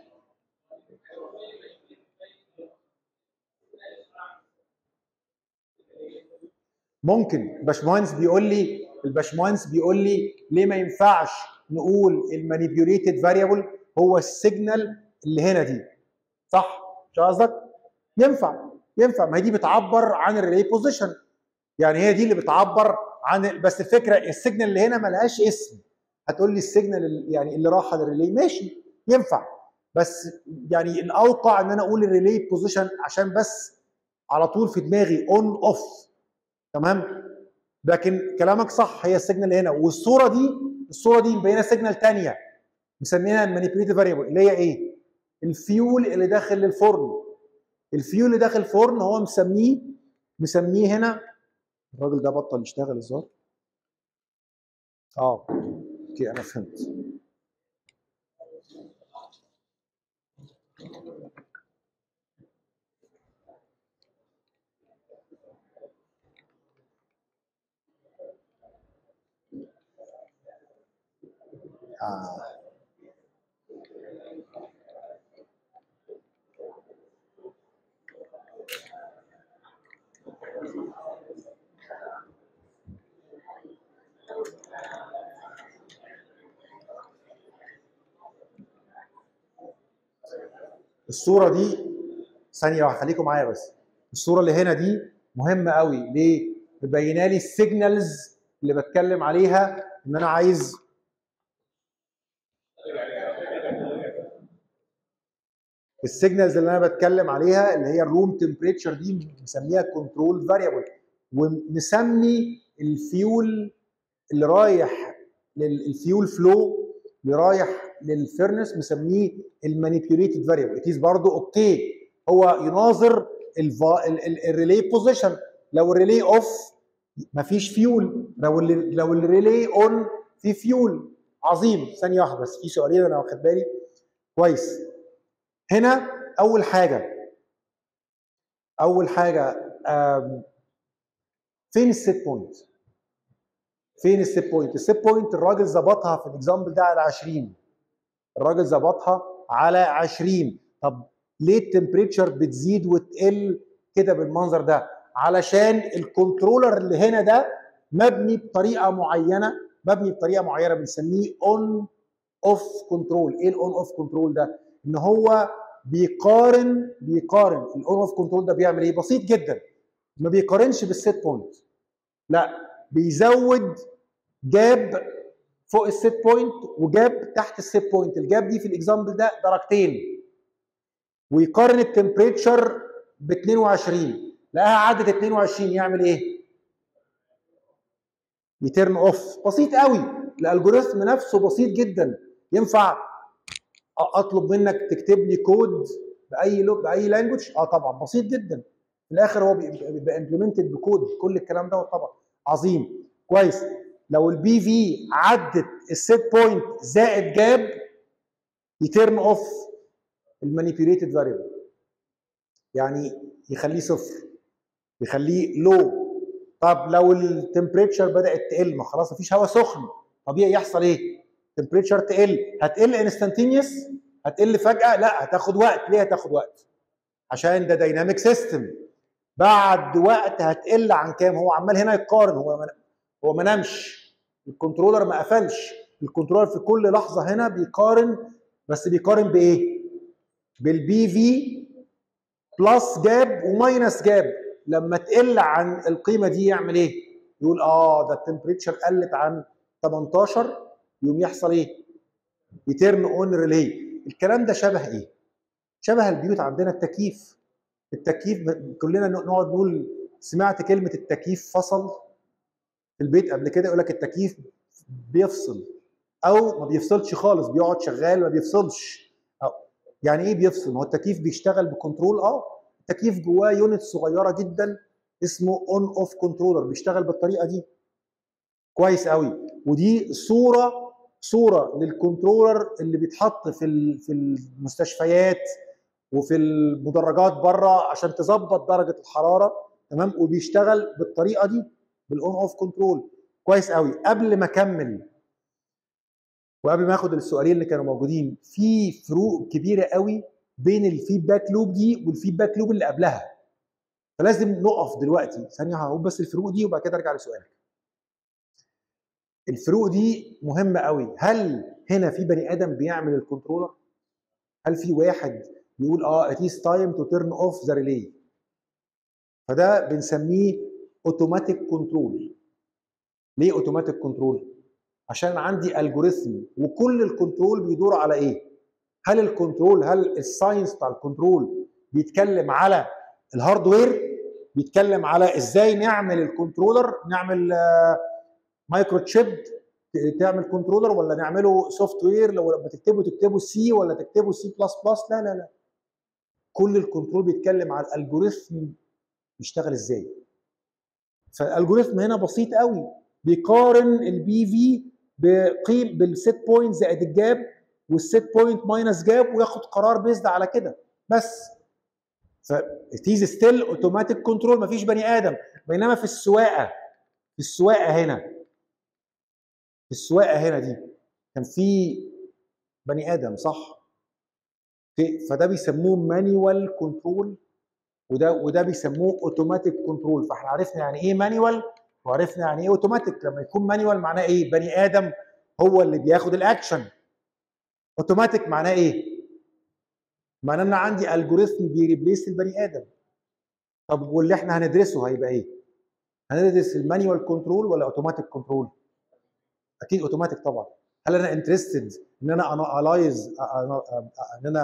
ممكن الباشمهندس بيقول لي الباشمهندس بيقول لي ليه ما ينفعش نقول المانيبيوليتد فاريبل هو السيجنال اللي هنا دي صح مش قصدك ينفع ينفع ما هي دي بتعبر عن الريلي بوزيشن يعني هي دي اللي بتعبر عن بس الفكره السيجنال اللي هنا ملهاش اسم هتقول لي السيجنال يعني اللي راح للريلي ماشي ينفع بس يعني الاوقع ان انا اقول الريلي بوزيشن عشان بس على طول في دماغي اون اوف تمام لكن كلامك صح هي السيجنال هنا والصوره دي الصوره دي مبينه سيجنال ثانيه مسمينها المانيبيوليتيف فاريبل اللي هي ايه؟ الفيول اللي داخل الفرن الفيول اللي داخل الفرن هو مسميه مسميه هنا الراجل ده بطل يشتغل الظاهر اه اوكي انا فهمت آه. الصوره دي ثانيه واحده خليكم معايا بس الصوره اللي هنا دي مهمه قوي ليه مبينه لي السيجنالز اللي بتكلم عليها ان انا عايز السيجنالز اللي انا بتكلم عليها اللي هي الروم تمبريتشر دي مسميها كنترول فاريبل ومسمي الفيول اللي رايح للفيول فلو اللي رايح للفيرنس مسميه المانيبيوليتد فاريبل اتيز برضه اوكي هو يناظر الريلي بوزيشن لو الريلي اوف مفيش فيول لو ال لو الريلي اون في فيول عظيم ثانيه واحده بس في سؤالين انا واخد بالي كويس هنا اول حاجه اول حاجه فين السيت بوينت فين السيت بوينت السيت بوينت الراجل ظبطها في الاكزامبل ده على 20 الراجل ظبطها على 20 طب ليه التمبريتشر بتزيد وتقل كده بالمنظر ده علشان الكنترولر اللي هنا ده مبني بطريقه معينه مبني بطريقه معينه بنسميه اون اوف كنترول ايه الاون اوف كنترول ده ان هو بيقارن بيقارن الاون اوف كنترول ده بيعمل ايه بسيط جدا ما بيقارنش بالسيت بوينت لا بيزود جاب فوق السيت بوينت وجاب تحت السيت بوينت الجاب دي في الاكزامبل ده درجتين ويقارن التمبريتشر ب 22 لقاها عدت 22 يعمل ايه؟ يترن اوف بسيط قوي الالجوريثم نفسه بسيط جدا ينفع اطلب منك تكتب لي كود باي لغه باي لانجوج اه طبعا بسيط جدا في الاخر هو بيبقى امبلمنتد بكود كل الكلام ده طبعا عظيم كويس لو البي في عدت السيت بوينت زائد جاب يترن اوف المانيبيوليتد فاريبل يعني يخليه صفر يخليه لو طب لو التمبريتشر بدات تقل ما خلاص مفيش هواء سخن طبيعي يحصل ايه؟ التمبريتشر تقل هتقل انستنتينيوس هتقل فجاه لا هتاخد وقت ليه هتاخد وقت؟ عشان ده دايناميك سيستم بعد وقت هتقل عن كام هو عمال هنا يقارن هو من... هو ما نامش الكنترولر ما قفلش الكنترولر في كل لحظه هنا بيقارن بس بيقارن بايه؟ بالبي في بلس جاب وماينس جاب لما تقل عن القيمه دي يعمل ايه؟ يقول اه ده التمبريتشر قلت عن 18 يقوم يحصل ايه؟ يترن اون ريلي الكلام ده شبه ايه؟ شبه البيوت عندنا التكييف التكييف كلنا نقعد نقول سمعت كلمه التكييف فصل في البيت قبل كده يقول لك التكييف بيفصل او ما بيفصلش خالص بيقعد شغال ما بيفصلش أو يعني ايه بيفصل؟ ما هو التكييف بيشتغل بكنترول اه التكييف جواه يونت صغيره جدا اسمه اون اوف كنترولر بيشتغل بالطريقه دي كويس قوي ودي صوره صوره للكنترولر اللي بيتحط في في المستشفيات وفي المدرجات بره عشان تظبط درجه الحراره تمام وبيشتغل بالطريقه دي بالاون اوف كنترول كويس قوي قبل ما اكمل وقبل ما اخد السؤالين اللي كانوا موجودين في فروق كبيره قوي بين الفيدباك لوب دي والفيدباك لوب اللي قبلها فلازم نقف دلوقتي ثانيه هقول بس الفروق دي وبعد كده ارجع لسؤالك الفروق دي مهمه قوي هل هنا في بني ادم بيعمل الكنترولر هل في واحد يقول اه it is time to turn off the relay فده بنسميه اوتوماتيك كنترول ليه اوتوماتيك كنترول عشان عندي الجوريثم وكل الكنترول بيدور على ايه هل الكنترول هل الساينس بتاع الكنترول بيتكلم على الهاردوير بيتكلم على ازاي نعمل الكنترولر نعمل مايكرو تشيب تعمل كنترولر ولا نعمله سوفت وير لو لما تكتبه تكتبه سي ولا تكتبه سي بلس بلس لا لا لا كل الكنترول بيتكلم على الالجوريثم بيشتغل ازاي فالالجوريثم هنا بسيط قوي بيقارن البي في بقيم بالسيت بوينت زائد الجاب والسيت بوينت ماينس جاب وياخد قرار بيزد على كده بس فتيز ستيل اوتوماتيك كنترول مفيش بني ادم بينما في السواقه في السواقه هنا في السواقه هنا دي كان في بني ادم صح فده بيسموه مانيوال كنترول وده وده بيسموه اوتوماتيك كنترول فاحنا عرفنا يعني ايه مانيوال وعرفنا يعني ايه اوتوماتيك لما يكون مانيوال معناه ايه بني ادم هو اللي بياخد الاكشن اوتوماتيك معناه ايه معناه ان عندي الجوريثم بيريبليس البني ادم طب واللي احنا هندرسه هيبقى ايه هندرس المانيوال كنترول ولا اوتوماتيك كنترول اكيد اوتوماتيك طبعا هل انا انترستد ان انا انالايز ان انا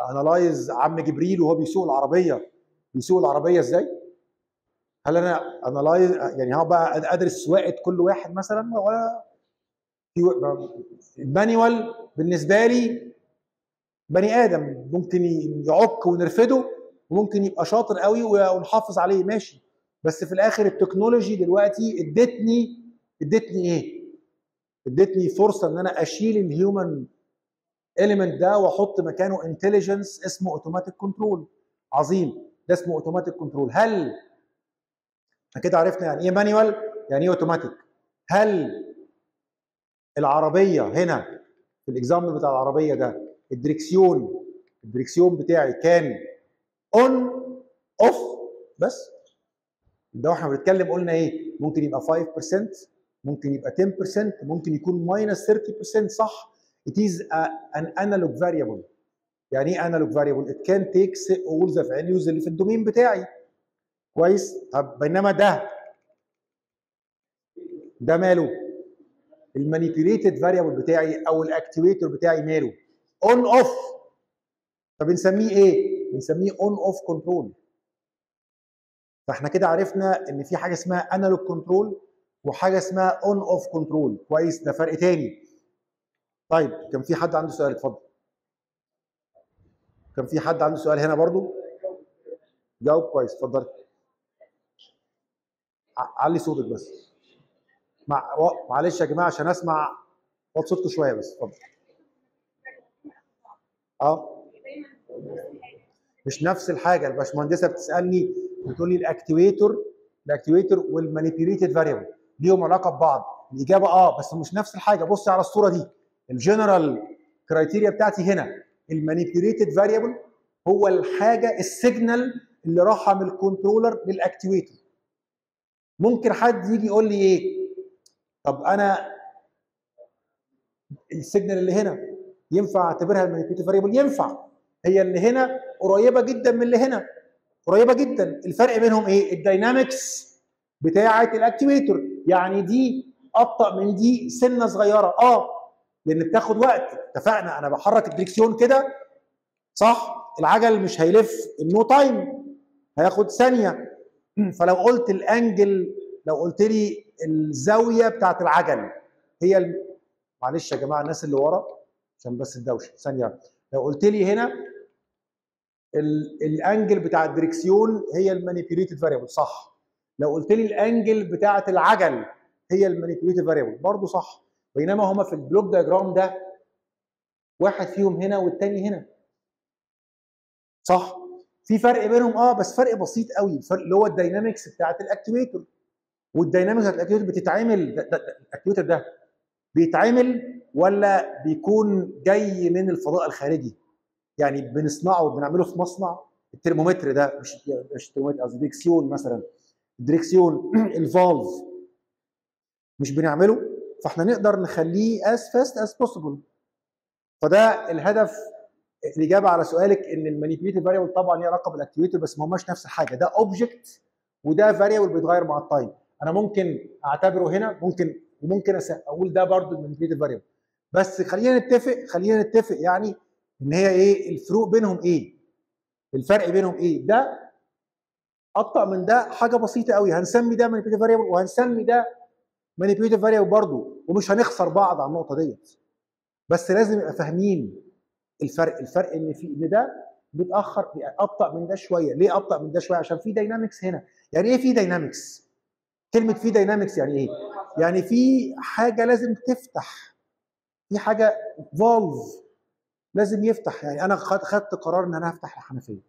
انالايز عم جبريل وهو بيسوق العربيه بيسوق العربيه ازاي هل انا انالايز يعني هقعد بقى ادرس سواقه كل واحد مثلا ولا في المانيوال بالنسبه لي بني ادم ممكن يعك ونرفده وممكن يبقى شاطر قوي ونحافظ عليه ماشي بس في الاخر التكنولوجي دلوقتي ادتني ادتني ايه؟ ادتني فرصه ان انا اشيل الهيومن اليمنت ده واحط مكانه انتليجنس اسمه اوتوماتيك كنترول عظيم ده اسمه اوتوماتيك كنترول هل احنا كده عرفنا يعني ايه مانيوال يعني ايه اوتوماتيك هل العربيه هنا في الاكزامبل بتاع العربيه ده الدريكسيون الدريكسيون بتاعي كان اون اوف بس ده واحنا بنتكلم قلنا ايه ممكن يبقى 5% ممكن يبقى 10% ممكن يكون ماينس 30% صح it is a, an analog variable يعني ايه analog variable it can take all the values اللي في الدومين بتاعي كويس طب بينما ده ده ماله المانيبيوليتد فاريبل بتاعي او الاكتيويتور بتاعي ماله اون اوف فبنسميه ايه بنسميه اون اوف كنترول فاحنا كده عرفنا ان في حاجه اسمها انالوج كنترول وحاجه اسمها اون اوف كنترول كويس ده فرق تاني طيب كان في حد عنده سؤال اتفضل كان في حد عنده سؤال هنا برضو جاوب كويس اتفضل علي صوتك بس مع... معلش يا جماعه عشان اسمع وطي صوتكم شويه بس اتفضل اه مش نفس الحاجه الباشمهندسه بتسالني بتقول لي الاكتويتور الاكتويتور والمانيبيوليتد فاريبل ليهم علاقه ببعض الاجابه اه بس مش نفس الحاجه بص على الصوره دي الجنرال كرايتيريا بتاعتي هنا المانيبيوليتد فاريبل هو الحاجه السيجنال اللي راحه من الكنترولر للاكتويتور ممكن حد يجي يقول لي ايه طب انا السيجنال اللي هنا ينفع اعتبرها المانيبيوليتد فاريبل ينفع هي اللي هنا قريبه جدا من اللي هنا قريبه جدا الفرق بينهم ايه الداينامكس بتاعه الاكتيفيتور يعني دي ابطا من دي سنه صغيره اه لان بتاخد وقت اتفقنا انا بحرك الدريكسيون كده صح العجل مش هيلف النو تايم هياخد ثانيه فلو قلت الانجل لو قلت لي الزاويه بتاعت العجل هي ال... معلش يا جماعه الناس اللي ورا عشان بس الدوشه ثانيه لو قلت لي هنا الانجل بتاع الدريكسيون هي المانيبيوليتد فاريبل صح لو قلت لي الانجل بتاعه العجل هي المانيبيوليتد فاريبل برضه صح بينما هما في البلوك دياجرام ده واحد فيهم هنا والتاني هنا صح في فرق بينهم اه بس فرق بسيط قوي الفرق اللي هو الداينامكس بتاعه الاكتويتور والداينامكس بتاعه الاكتويتور بتتعمل الاكتويتور ده بيتعمل ولا بيكون جاي من الفضاء الخارجي يعني بنصنعه بنعمله في مصنع الترمومتر ده مش مش الترمومتر قصدي دريكسيون مثلا الدريكسيون الفالف مش بنعمله فاحنا نقدر نخليه as fast as possible فده الهدف الاجابه على سؤالك ان المانيبيوليتيف فاريبل طبعا ليه علاقه بالاكتيفيتور بس ما هماش نفس الحاجه ده اوبجكت وده فاريبل بيتغير مع التايم انا ممكن اعتبره هنا ممكن وممكن اقول ده برضه المانيبيوليتيف فاريبل بس خلينا نتفق خلينا نتفق يعني ان هي ايه الفروق بينهم ايه الفرق بينهم ايه ده ابطا من ده حاجه بسيطه قوي هنسمي ده مانيبيوليتيف فاريبل وهنسمي ده مانيبيوليتيف فاريبل برضه ومش هنخسر بعض على النقطه ديت بس لازم نبقى فاهمين الفرق الفرق ان في ان ده بيتاخر ابطا من ده شويه ليه ابطا من ده شويه عشان في داينامكس هنا يعني ايه في داينامكس كلمه في داينامكس يعني ايه يعني في حاجه لازم تفتح في حاجه فالف لازم يفتح يعني انا خدت قرار ان انا هفتح الحنفيه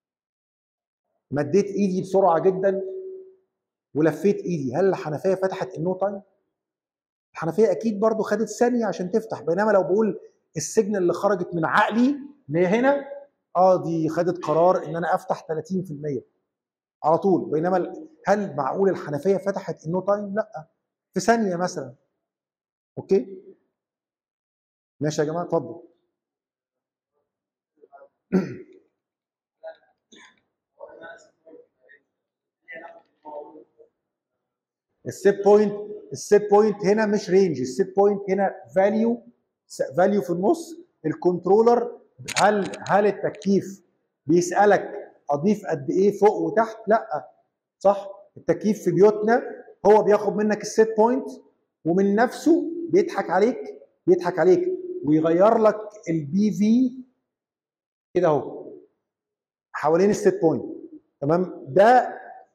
مديت ايدي بسرعه جدا ولفيت ايدي هل الحنفيه فتحت النو تايم الحنفيه اكيد برضو خدت ثانيه عشان تفتح بينما لو بقول السجن اللي خرجت من عقلي ان هي هنا اه دي خدت قرار ان انا افتح 30% على طول بينما هل معقول الحنفيه فتحت النو تايم لا في ثانيه مثلا اوكي ماشي يا جماعه اتفضل السيت بوينت السيت بوينت هنا مش رينج السيت بوينت هنا فاليو فاليو في النص الكنترولر هل هل التكييف بيسالك اضيف قد ايه فوق وتحت لا صح التكييف في بيوتنا هو بياخد منك السيت بوينت ومن نفسه بيضحك عليك بيضحك عليك ويغير لك البي في كده اهو حوالين السيت بوينت تمام ده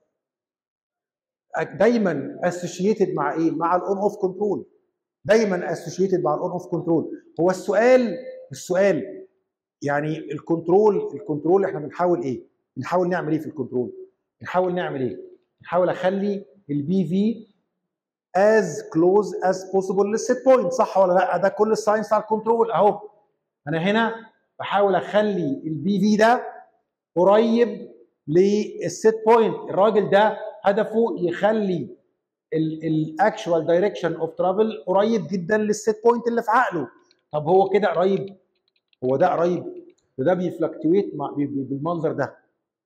دايما اسوشيتد مع ايه؟ مع الاون اوف كنترول دايما اسوشيتد مع الاون اوف كنترول هو السؤال السؤال يعني الكنترول الكنترول احنا بنحاول ايه؟ بنحاول نعمل ايه في الكنترول؟ بنحاول نعمل ايه؟ بنحاول اخلي البي في از كلوز از بوسيبل للسيت بوينت صح ولا لا؟ ده كل الساينس بتاع الكنترول اهو انا هنا بحاول اخلي البي في ده قريب للسيت بوينت الراجل ده هدفه يخلي الاكشوال دايركشن اوف ترافل قريب جدا للسيت بوينت اللي في عقله طب هو كده قريب هو ده قريب وده بيفلكتويت بالمنظر ده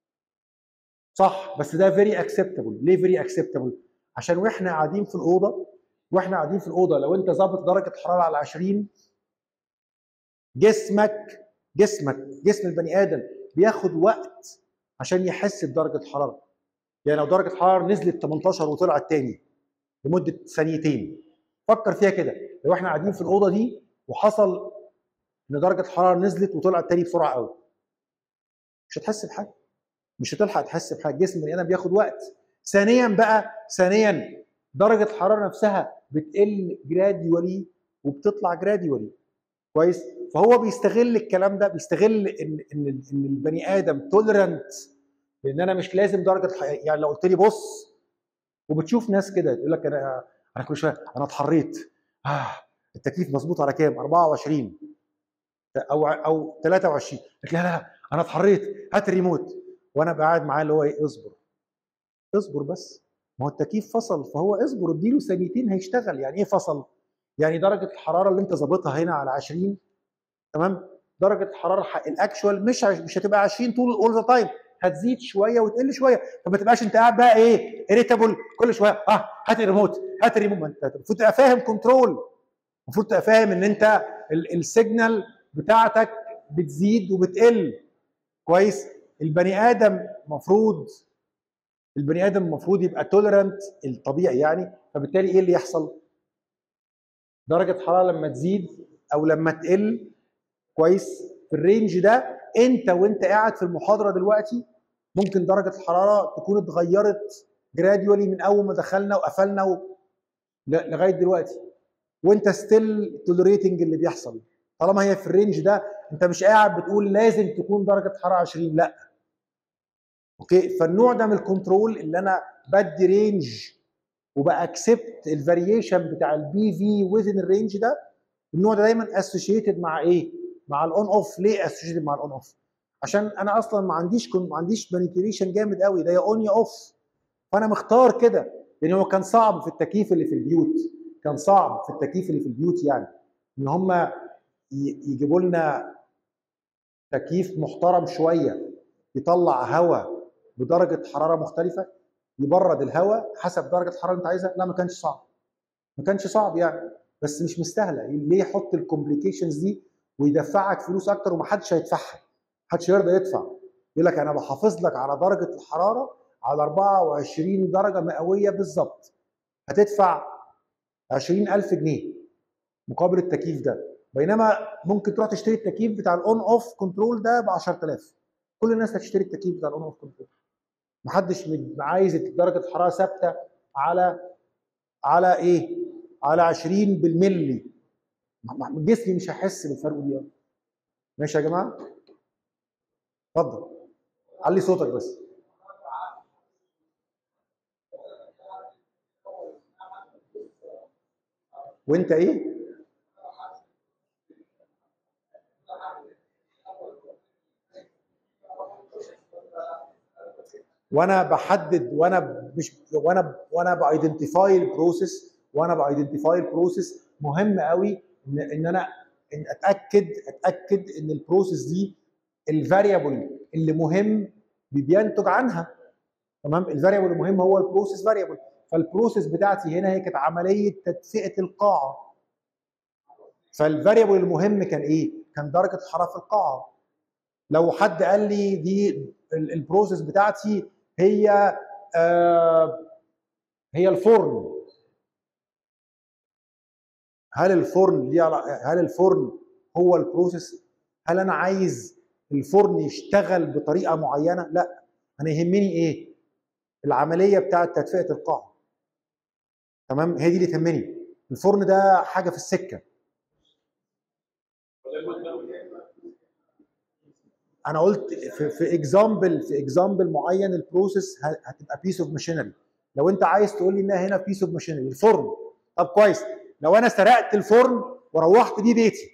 صح بس ده فيري اكسبتابل ليه فيري اكسبتابل عشان واحنا قاعدين في الاوضه واحنا قاعدين في الاوضه لو انت ظابط درجه حراره على 20 جسمك جسمك جسم البني ادم بياخد وقت عشان يحس بدرجه الحراره يعني لو درجه الحراره نزلت 18 وطلعت تاني لمده ثانيتين فكر فيها كده لو احنا قاعدين في الاوضه دي وحصل ان درجه الحراره نزلت وطلعت تاني بسرعه قوي مش هتحس بحاجه مش هتلحق تحس بحاجه جسم البني ادم بياخد وقت ثانيا بقى ثانيا درجه الحراره نفسها بتقل جراديولي وبتطلع جراديولي كويس فهو بيستغل الكلام ده بيستغل ان ان ان البني ادم تولرنت لان انا مش لازم درجه الحياه يعني لو قلت لي بص وبتشوف ناس كده تقول لك انا انا كل شويه انا اتحريت اه التكليف مظبوط على كام 24 او او 23 لك لا لا انا اتحريت هات الريموت وانا قاعد معاه اللي هو ايه اصبر اصبر بس ما هو التكييف فصل فهو اصبر اديله ثانيتين هيشتغل يعني ايه فصل يعني درجه الحراره اللي انت ظابطها هنا على 20 تمام درجه الحراره الاكشوال مش مش هتبقى 20 طول اول ذا تايم هتزيد شويه وتقل شويه فما تبقاش انت قاعد بقى ايه اريتابل كل شويه اه هات الريموت هات الريموت ما انت المفروض تبقى فاهم كنترول المفروض تبقى فاهم ان انت السيجنال بتاعتك بتزيد وبتقل كويس البني ادم المفروض البني ادم المفروض يبقى توليرنت الطبيعي يعني فبالتالي ايه اللي يحصل درجه حراره لما تزيد او لما تقل كويس في الرينج ده انت وانت قاعد في المحاضره دلوقتي ممكن درجه الحراره تكون اتغيرت جراديولي من اول ما دخلنا وقفلنا و... لغايه دلوقتي وانت ستيل توليريتنج اللي بيحصل طالما هي في الرينج ده انت مش قاعد بتقول لازم تكون درجه حراره 20 لا اوكي فالنوع ده من الكنترول اللي انا بدي رينج وباكسبت الفاريشن بتاع البي في وذن الرينج ده النوع ده دايما اسوشيتد مع ايه؟ مع الاون اوف ليه اسوشيتد مع الاون اوف؟ عشان انا اصلا ما عنديش ما عنديش مانيبيوليشن جامد قوي ده يا اون يا اوف فانا مختار كده لان هو كان صعب في التكييف اللي في البيوت كان صعب في التكييف اللي في البيوت يعني ان هم يجيبوا لنا تكييف محترم شويه يطلع هواء بدرجه حراره مختلفه يبرد الهواء حسب درجه الحراره اللي انت عايزها لا ما كانش صعب ما كانش صعب يعني بس مش مستاهله ليه يحط الكومبليكيشنز دي ويدفعك فلوس اكتر ومحدش هيدفعها محدش يرضى يدفع يقول لك انا بحافظ لك على درجه الحراره على 24 درجه مئويه بالظبط هتدفع 20000 جنيه مقابل التكييف ده بينما ممكن تروح تشتري التكييف بتاع الاون اوف كنترول ده ب 10000 كل الناس هتشتري التكييف بتاع الاون اوف كنترول محدش عايز درجه الحراره ثابته على على ايه؟ على 20 بالملي جسمي مش هيحس بالفرق دي ماشي يا جماعه؟ اتفضل علي صوتك بس وانت ايه؟ وانا بحدد وانا مش وانا وانا بايدنتيفاي البروسيس وانا بايدنتيفاي البروسيس مهم قوي ان ان انا إن اتاكد اتاكد ان البروسيس دي الفاريبل اللي مهم بينتج عنها تمام الفاريبل المهم هو البروسيس فاريبل فالبروسيس بتاعتي هنا هي كانت عمليه تدفئه القاعه فالفاريبل المهم كان ايه؟ كان درجه الحراره في القاعه لو حد قال لي دي البروسيس بتاعتي هي آه هي الفرن هل الفرن ليه هل الفرن هو البروسيس هل انا عايز الفرن يشتغل بطريقه معينه لا انا يهمني ايه العمليه بتاعه تدفئه القاع تمام هي دي اللي تهمني الفرن ده حاجه في السكه انا قلت في في اكزامبل في اكزامبل معين البروسيس هتبقى بيس اوف ماشينري لو انت عايز تقول لي انها هنا بيس اوف ماشينري الفرن طب كويس لو انا سرقت الفرن وروحت بيه بيتي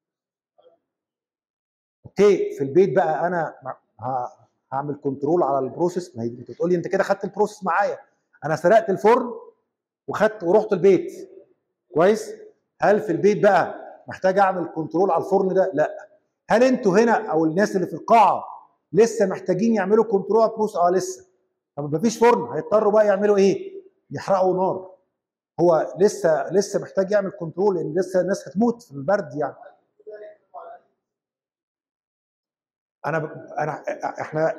اوكي في البيت بقى انا هعمل كنترول على البروسيس ما هي انت تقول لي انت كده خدت البروسيس معايا انا سرقت الفرن وخدت ورحت البيت كويس هل في البيت بقى محتاج اعمل كنترول على الفرن ده لا هل انتوا هنا او الناس اللي في القاعه لسه محتاجين يعملوا كنترول على البروسيس اه لسه طب مفيش فرن هيضطروا بقى يعملوا ايه يحرقوا نار هو لسه لسه محتاج يعمل كنترول لان لسه الناس هتموت في البرد يعني انا انا احنا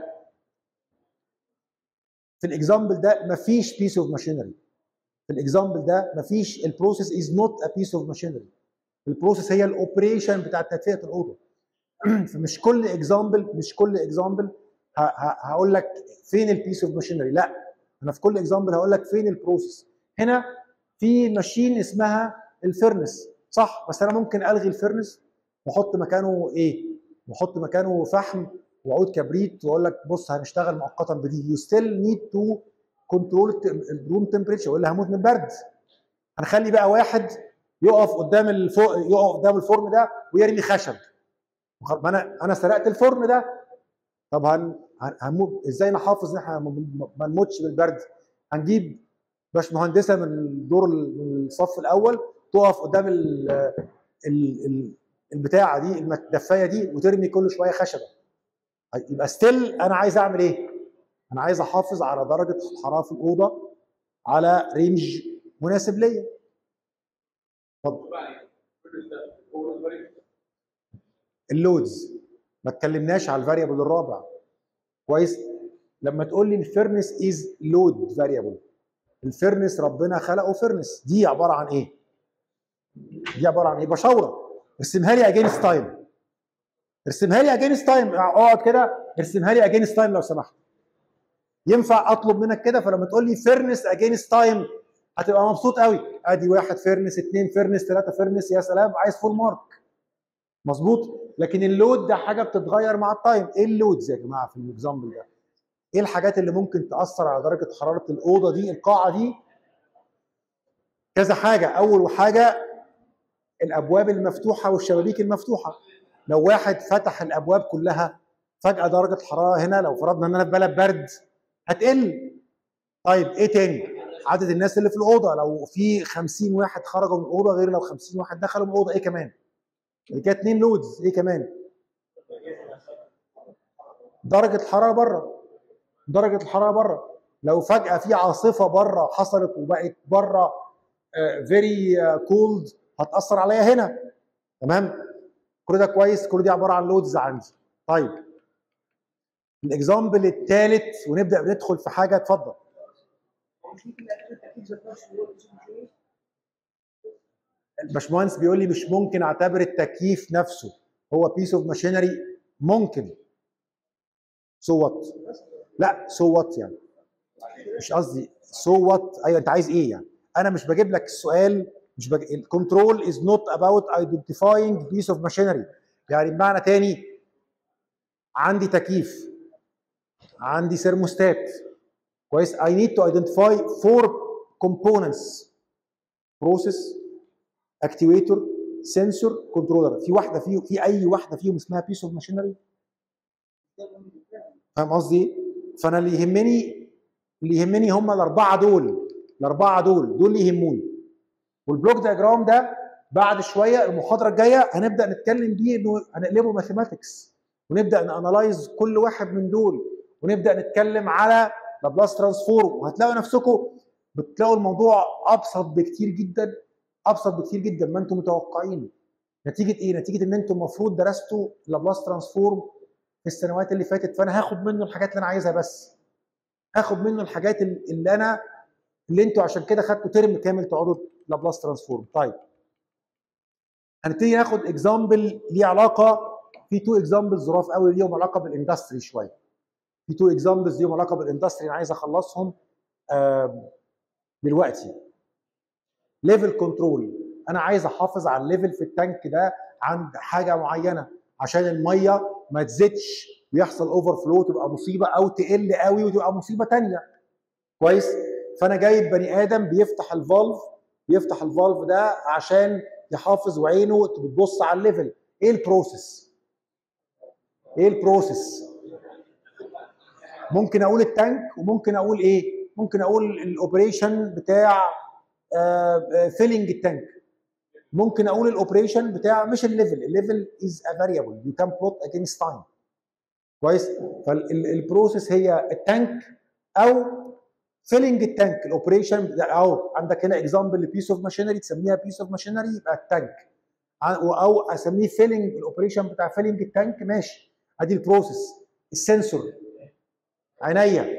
في الاكزامبل ده مفيش بيس اوف ماشينري في الاكزامبل ده مفيش البروسيس از نوت ا بيس اوف ماشينري البروسيس هي الاوبريشن بتاع تدفئه الاوضه فمش كل اكزامبل مش كل اكزامبل هقول لك فين البيس اوف ماشينري لا انا في كل اكزامبل هقول لك فين البروسيس هنا في ماشين اسمها الفيرنس صح بس انا ممكن الغي الفيرنس واحط مكانه ايه واحط مكانه فحم وعود كبريت واقول لك بص هنشتغل مؤقتا بدي يو ستيل نيد تو كنترول الروم تمبريتشر والا هموت من البرد هنخلي بقى واحد يقف قدام الفوق يقف قدام الفرن ده ويرمي خشب ما انا انا سرقت الفرن ده طب هن هنموت ازاي نحافظ ان احنا ما نموتش بالبرد هنجيب باشمهندسه من الدور من الصف الاول تقف قدام ال ال البتاعه دي الدفايه دي وترمي كل شويه خشبه يبقى ستيل انا عايز اعمل ايه؟ انا عايز احافظ على درجه الحراره في الاوضه على رينج مناسب ليا. اتفضل. اللودز ما اتكلمناش على الفاريبل الرابع كويس لما تقول لي الفيرنس از لود فاريبل الفيرنس ربنا خلقه فيرنس دي عباره عن ايه دي عباره عن ايه بشاوره ارسمها لي اجينست تايم ارسمها لي اجينست تايم اقعد كده ارسمها لي اجينست تايم لو سمحت ينفع اطلب منك كده فلما تقول لي فيرنس اجينست تايم هتبقى مبسوط قوي ادي واحد فيرنس اثنين فيرنس ثلاثه فيرنس يا سلام عايز فول مارك مظبوط لكن اللود ده حاجه بتتغير مع التايم ايه اللودز يا جماعه في الاكزامبل ده ايه الحاجات اللي ممكن تاثر على درجه حراره الاوضه دي القاعه دي كذا حاجه اول حاجه الابواب المفتوحه والشبابيك المفتوحه لو واحد فتح الابواب كلها فجاه درجه الحراره هنا لو فرضنا ان انا في بلد برد هتقل طيب ايه تاني عدد الناس اللي في الاوضه لو في 50 واحد خرجوا من الاوضه غير لو 50 واحد دخلوا من الاوضه ايه كمان اللي كانت اثنين لودز ايه كمان درجه الحراره بره درجه الحراره بره لو فجاه في عاصفه بره حصلت وبقت بره فيري كولد هتاثر عليا هنا تمام كل ده كويس كل دي عباره عن لودز عندي طيب الاكزامبل الثالث ونبدا ندخل في حاجه اتفضل الباشمهندس بيقول لي مش ممكن اعتبر التكييف نفسه هو بيس اوف ماشينري ممكن سو so وات لا سو so وات يعني مش قصدي سو so وات ايوه انت عايز ايه يعني انا مش بجيب لك السؤال مش بج... الكنترول از نوت اباوت ايدنتيفاينج بيس اوف ماشينري يعني بمعنى تاني عندي تكييف عندي ثيرموستات كويس I need to identify four components process اكتيويتور سنسور كنترولر في واحده فيهم في اي واحده فيهم اسمها بيس اوف ماشينري فاهم قصدي فانا اللي يهمني اللي يهمني هم الاربعه دول الاربعه دول دول اللي يهموني والبلوك دياجرام ده بعد شويه المحاضره الجايه هنبدا نتكلم بيه انه هنقلبه ماثيماتكس ونبدا نانلايز كل واحد من دول ونبدا نتكلم على لابلاس ترانسفورم وهتلاقوا نفسكم بتلاقوا الموضوع ابسط بكتير جدا ابسط بكتير جدا ما انتم متوقعين نتيجه ايه نتيجه ان انتم المفروض درستوا لابلاس ترانسفورم في السنوات اللي فاتت فانا هاخد منه الحاجات اللي انا عايزها بس هاخد منه الحاجات اللي انا اللي انتوا عشان كده خدتوا ترم كامل تقعدوا لابلاس ترانسفورم طيب هنبتدي ناخد اكزامبل ليه علاقه في تو اكزامبلز ظراف قوي ليهم علاقه بالاندستري شويه في تو اكزامبلز ليهم علاقه بالاندستري انا عايز اخلصهم دلوقتي ليفل كنترول انا عايز احافظ على الليفل في التانك ده عند حاجه معينه عشان الميه ما تزيدش ويحصل اوفر فلو تبقى مصيبه او تقل قوي وتبقى مصيبه ثانيه كويس فانا جايب بني ادم بيفتح الفالف بيفتح الفالف ده عشان يحافظ وعينه بتبص على الليفل ايه البروسيس ايه البروسيس ممكن اقول التانك وممكن اقول ايه ممكن اقول الاوبريشن بتاع فيلنج التانك ممكن اقول الاوبريشن بتاع مش الليفل الليفل از ا فاريبل يو كان بلوت اجينست تايم كويس فالبروسيس هي التانك او فيلنج التانك الاوبريشن او عندك هنا اكزامبل لبيس اوف ماشينري تسميها بيس اوف ماشينري يبقى التانك او اسميه فيلنج الاوبريشن بتاع فيلنج التانك ماشي ادي البروسيس السنسور عينيا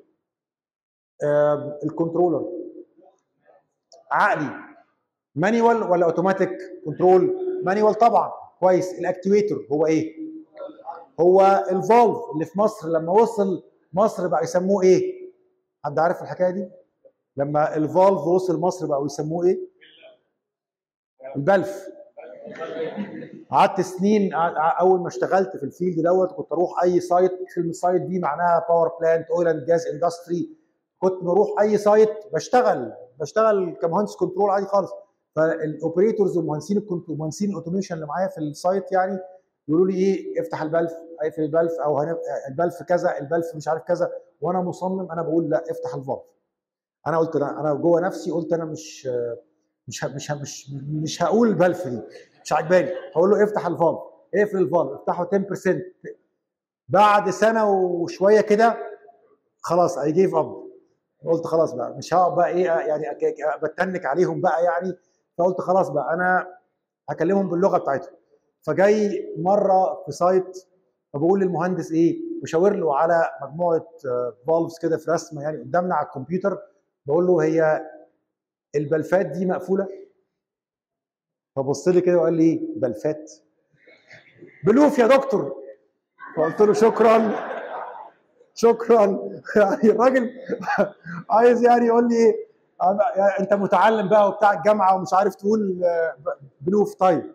آه الكنترولر عقلي مانيوال ولا اوتوماتيك كنترول مانيوال طبعا كويس الاكتويتر هو ايه هو الفالف اللي في مصر لما وصل مصر بقى يسموه ايه حد عارف الحكايه دي لما الفالف وصل مصر بقوا يسموه ايه البلف قعدت سنين اول ما اشتغلت في الفيلد دوت كنت اروح اي سايت كلمه سايت دي معناها باور بلانت اويل اند جاز اندستري كنت بروح اي سايت بشتغل بشتغل كمهندس كنترول عادي خالص فالاوبريتورز ومهندسين ومهندسين الاوتوميشن اللي معايا في السايت يعني يقولوا لي ايه افتح البلف اقفل البلف او البلف كذا البلف مش عارف كذا وانا مصمم انا بقول لا افتح الفالف انا قلت انا انا جوه نفسي قلت انا مش مش مش مش مش هقول البلف دي مش عجباني هقول له افتح الفالف اقفل الفالف افتحه 10% بعد سنه وشويه كده خلاص اي جيف اب قلت خلاص بقى مش هقعد بقى ايه يعني بتنك عليهم بقى يعني فقلت خلاص بقى انا هكلمهم باللغه بتاعتهم فجاي مره في سايت فبقول للمهندس ايه بشاور له على مجموعه فالفز كده في رسمه يعني قدامنا على الكمبيوتر بقول له هي البلفات دي مقفوله فبص لي كده وقال لي ايه بلفات بلوف يا دكتور فقلت له شكرا شكرا يعني الراجل عايز يعني يقول لي ايه انت متعلم بقى وبتاع الجامعه ومش عارف تقول بلوف طيب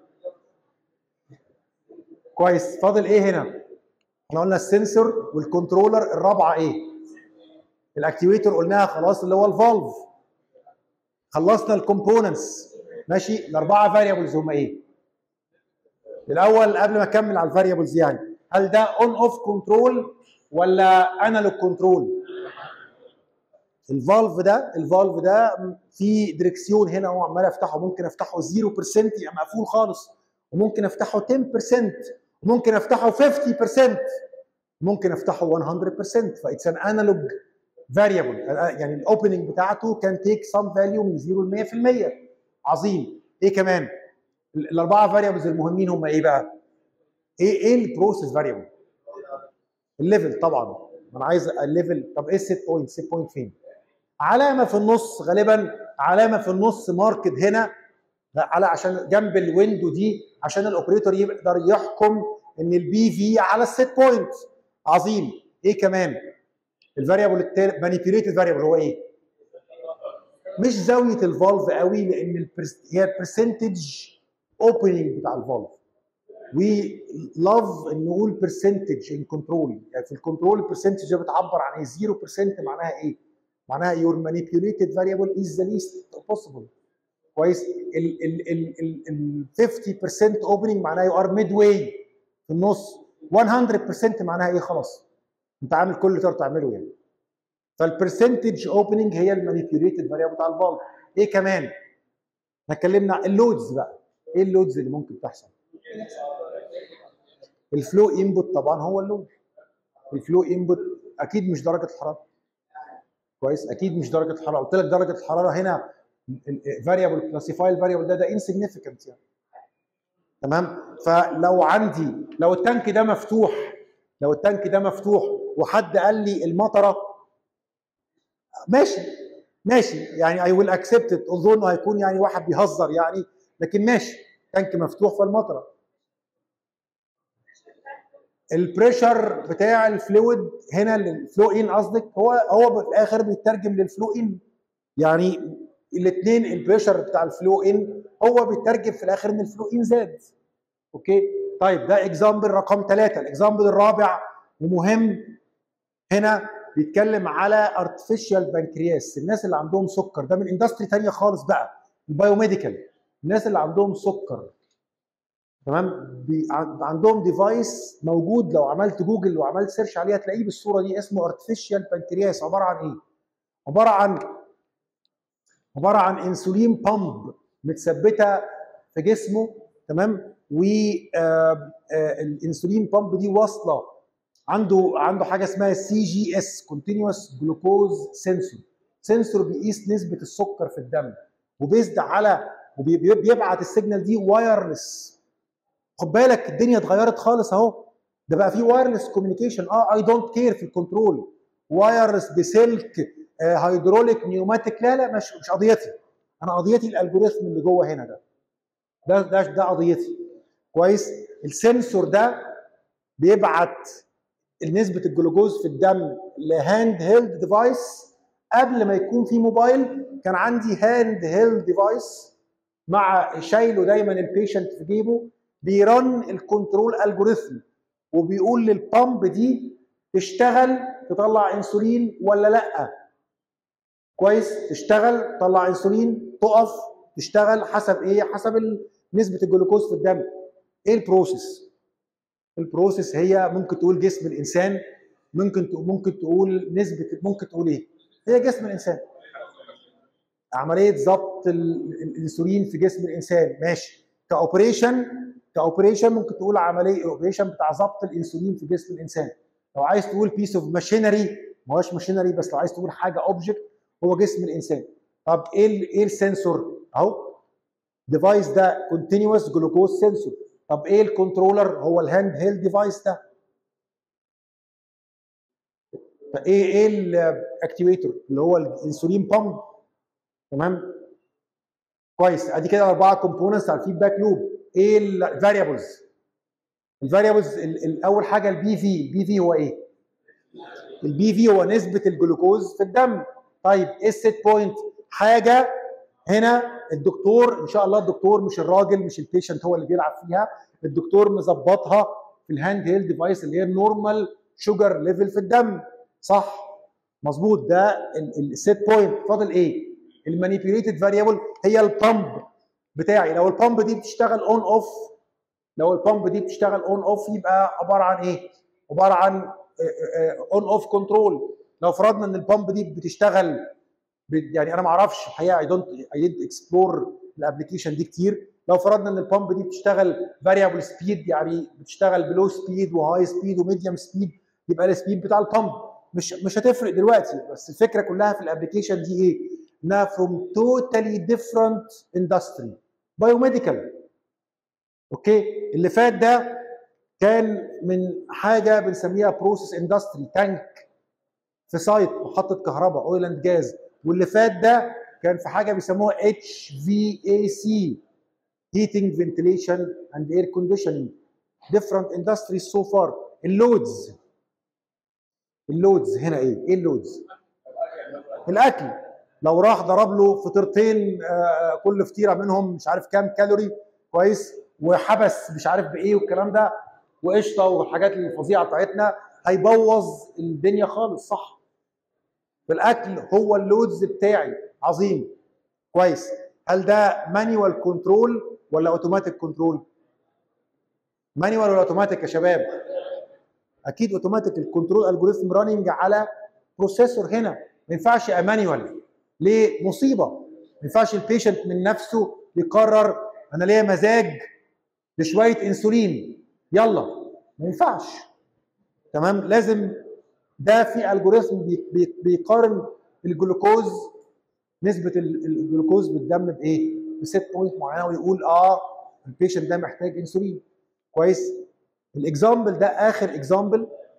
كويس فاضل ايه هنا احنا قلنا السنسور والكنترولر الرابعه ايه الاكتيويتور قلناها خلاص اللي هو الفالف خلصنا الكومبوننتس ماشي الاربعه فاريبلز هم ايه الاول قبل ما اكمل على الفاريبلز يعني هل ده اون اوف كنترول ولا انالوج كنترول الفالف ده الفالف ده في دريكسيون هنا هو عمال افتحه ممكن افتحه 0% يبقى مقفول خالص وممكن افتحه 10% وممكن افتحه 50% ممكن افتحه 100% فايتس ان انالوج فاريبل يعني الاوبننج بتاعته كان تيك سم فاليو من 0 ل 100% عظيم ايه كمان الاربعه فاريبلز المهمين هم ايه بقى ايه ايه البروسيس فاريبل الليفل طبعا انا عايز الليفل طب ايه السيت بوينت السيت بوينت فين علامه في النص غالبا علامه في النص ماركت هنا على عشان جنب الويندو دي عشان الاوبريتور يقدر يحكم ان البي في على السيت بوينت عظيم ايه كمان الفاريبل التالت مانيبيوليتد فاريبل هو ايه مش زاويه الفالف قوي لان البرس... هي البرسنتج اوبننج بتاع الفالف وي لاف نقول برسنتج ان كنترول يعني في الكنترول البرسنتج بتعبر عن ايه 0% معناها ايه معناها your manipulated variable is the least possible كويس ال ال ال ال ال 50% opening معناها you are midway في النص 100% معناها ايه خلاص انت عامل كل اللي تقدر تعمله يعني فالبرسنتج اوبننج هي المانيبيوليتد فاريبل بتاع الفالف ايه كمان احنا اتكلمنا اللودز بقى ايه اللودز اللي ممكن تحصل الفلو انبوت طبعا هو اللود الفلو انبوت اكيد مش درجه الحراره كويس اكيد مش درجه الحراره قلت لك درجه الحراره هنا فاريبل كلاسيفاي الفاريبل ده ده انسيجنيفيكانت يعني تمام فلو عندي لو التانك ده مفتوح لو التانك ده مفتوح وحد قال لي المطره ماشي ماشي يعني اي ويل اكسبت ات اظن هيكون يعني واحد بيهزر يعني لكن ماشي تانك مفتوح في المطره البريشر بتاع الفلويد هنا الفلو ان قصدك هو هو في الاخر بيترجم للفلو ان يعني الاثنين البريشر بتاع الفلو ان هو بيترجم في الاخر ان الفلو ان زاد اوكي طيب ده اكزامبل رقم ثلاثة الاكزامبل الرابع ومهم هنا بيتكلم على ارتفيشال بنكرياس الناس اللي عندهم سكر ده من اندستري ثانيه خالص بقى البايوميديكال الناس اللي عندهم سكر تمام عندهم ديفايس موجود لو عملت جوجل وعملت سيرش عليه هتلاقيه بالصوره دي اسمه ارتفيشال بنكرياس عباره عن ايه؟ عباره عن عباره عن انسولين بامب متثبته في جسمه تمام والانسولين بامب دي واصله عنده عنده حاجه اسمها سي جي اس كونتينوس جلوكوز سنسور سنسور بيقيس نسبه السكر في الدم وبيزد على وبيبعت السيجنال دي وايرلس خد بالك الدنيا اتغيرت خالص اهو ده بقى في وايرلس كوميونيكيشن اه اي دونت كير في الكنترول وايرلس بسلك هيدروليك نيوماتيك لا لا مش مش قضيتي انا قضيتي الالجوريثم اللي جوه هنا ده ده ده ده قضيتي كويس السنسور ده بيبعت نسبه الجلوكوز في الدم لهاند هيلد ديفايس قبل ما يكون في موبايل كان عندي هاند هيلد ديفايس مع شايله دايما البيشنت في جيبه بيرن الكنترول الجوريثم وبيقول للبامب دي تشتغل تطلع انسولين ولا لا كويس تشتغل تطلع انسولين تقف تشتغل حسب ايه حسب نسبه الجلوكوز في الدم ايه البروسيس البروسيس هي ممكن تقول جسم الانسان ممكن ممكن تقول نسبه ممكن تقول ايه هي جسم الانسان عمليه ضبط الانسولين في جسم الانسان ماشي كاوبريشن كاوبريشن ممكن تقول عمليه اوبريشن بتاع ضبط الانسولين في جسم الانسان لو عايز تقول بيس اوف ماشينري ما هوش ماشينري بس لو عايز تقول حاجه اوبجكت هو جسم الانسان طب ايه ايه السنسور اهو ديفايس ده كونتينوس جلوكوز سنسور طب ايه الكنترولر هو الهاند هيل ديفايس ده ايه ايه الاكتيويتور اللي هو الانسولين بامب تمام كويس ادي كده اربعه كومبوننتس على الفيدباك لوب ايه الفاريبلز الفاريبلز اول حاجه البي في البي في هو ايه البي في هو نسبه الجلوكوز في الدم طيب ايه السيت بوينت حاجه هنا الدكتور ان شاء الله الدكتور مش الراجل مش البيشنت هو اللي بيلعب فيها الدكتور مظبطها في الهاند هيل ديفايس اللي هي النورمال شوجر ليفل في الدم صح مظبوط ده السيت بوينت فاضل ايه المانيبيوليتد فاريبل هي البامب بتاعي لو البامب دي بتشتغل اون اوف لو البامب دي بتشتغل اون اوف يبقى عباره عن ايه عباره عن اون اوف كنترول لو فرضنا ان البامب دي بتشتغل يعني انا ما اعرفش الحقيقه اي دونت اي ديد اكسبلور الابلكيشن دي كتير لو فرضنا ان البامب دي بتشتغل فاريبل سبيد يعني بتشتغل بلو سبيد وهاي سبيد وميديوم سبيد يبقى السبيد بتاع البامب مش مش هتفرق دلوقتي بس الفكره كلها في الابلكيشن دي ايه؟ انها from totally different industry بايوميديكال اوكي اللي فات ده كان من حاجه بنسميها بروسيس اندستري تانك في سايت محطه كهرباء اويل اند جاز واللي فات ده كان في حاجه بيسموها اتش في اي سي heating ventilation and air conditioning different industries so far اللودز اللودز هنا ايه؟ ايه اللودز؟ الاكل لو راح ضرب له فطيرتين كل فطيره منهم مش عارف كام كالوري كويس وحبس مش عارف بايه والكلام ده وقشطه والحاجات الفظيعه بتاعتنا هيبوظ الدنيا خالص صح في الاكل هو اللودز بتاعي عظيم كويس هل ده مانيوال كنترول ولا اوتوماتيك كنترول مانيوال ولا اوتوماتيك يا شباب اكيد اوتوماتيك الكنترول الجوريثم راننج على بروسيسور هنا ما ينفعش مانيوال ليه مصيبه ما ينفعش البيشنت من نفسه يقرر انا ليا مزاج لشويه انسولين يلا ما ينفعش تمام لازم ده في الجوريثم بيقارن الجلوكوز نسبه الجلوكوز بالدم بايه؟ بست بوينت معينه ويقول اه البيشنت ده محتاج انسولين كويس الاكزامبل ده اخر اكزامبل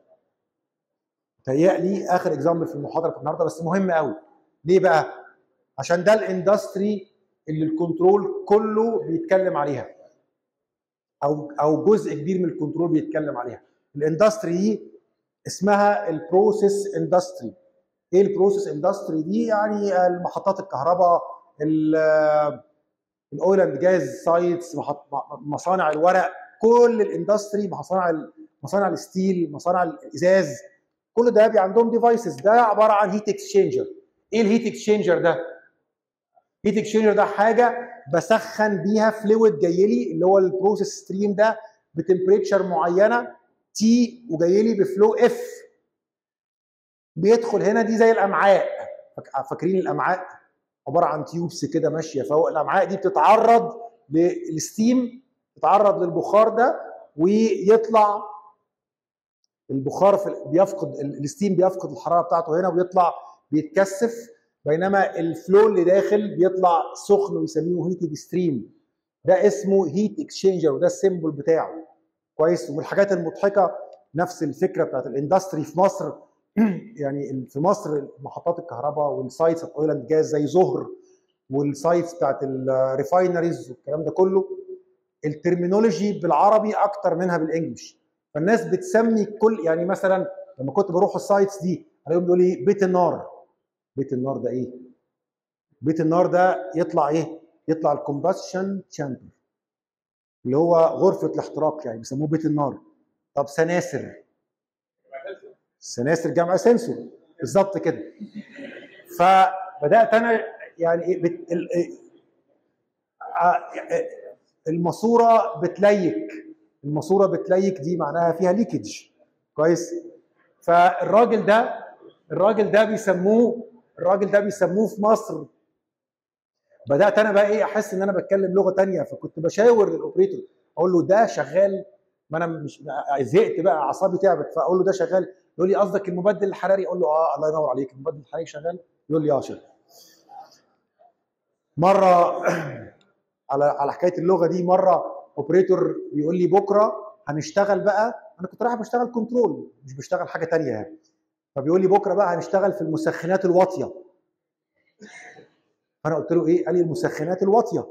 تهيألي اخر اكزامبل في المحاضره النهارده بس مهم قوي ليه بقى عشان ده الاندستري اللي الكنترول كله بيتكلم عليها او او جزء كبير من الكنترول بيتكلم عليها الاندستري دي اسمها البروسيس اندستري ايه البروسيس اندستري دي يعني المحطات الكهرباء الاويل اند جاز سايتس مصانع الورق كل الاندستري مصانع مصانع الستيل مصانع الازاز كل ده بيبقى عندهم ديفايسز ده عباره عن هيت اكسشينجر ايه الهيت اكسشينجر ده هيت اكسشينجر ده حاجه بسخن بيها فلويد جاي لي اللي هو البروسيس ستريم ده بتمبريتشر معينه تي وجاي لي بفلو اف بيدخل هنا دي زي الامعاء فاكرين الامعاء عباره عن تيوبس كده ماشيه فوق الامعاء دي بتتعرض للستيم تتعرض للبخار ده ويطلع البخار في بيفقد الستيم بيفقد الحراره بتاعته هنا ويطلع بيتكثف بينما الفلو اللي داخل بيطلع سخن ويسميه هيتد ستريم ده اسمه هيت اكسشينجر وده السيمبل بتاعه كويس ومن الحاجات المضحكه نفس الفكره بتاعت الاندستري في مصر يعني في مصر محطات الكهرباء والسايتس اوف اويل اند جاز زي زهر والسايتس بتاعت الريفاينريز والكلام ده كله الترمينولوجي بالعربي اكتر منها بالانجلش فالناس بتسمي كل يعني مثلا لما كنت بروح السايتس دي الاقيهم بيقول لي بيت النار بيت النار ده ايه؟ بيت النار ده يطلع ايه؟ يطلع الكومباشن تشامبر اللي هو غرفه الاحتراق يعني بيسموه بيت النار طب سناسر سناسر جمع سنسور بالظبط كده فبدات انا يعني بت... الماسوره بتليك الماسوره بتليك دي معناها فيها ليكج كويس فالراجل ده الراجل ده بيسموه الراجل ده بيسموه في مصر بدات انا بقى ايه احس ان انا بتكلم لغه تانية فكنت بشاور للاوبريتور اقول له ده شغال ما انا مش زهقت بقى اعصابي تعبت فاقول له ده شغال يقول لي قصدك المبدل الحراري اقول له اه الله ينور عليك المبدل الحراري شغال يقول لي اه شغال مره على على حكايه اللغه دي مره اوبريتور بيقول لي بكره هنشتغل بقى انا كنت رايح بشتغل كنترول مش بشتغل حاجه تانية يعني فبيقول لي بكره بقى هنشتغل في المسخنات الواطيه فانا قلت له ايه قال لي المسخنات الواطيه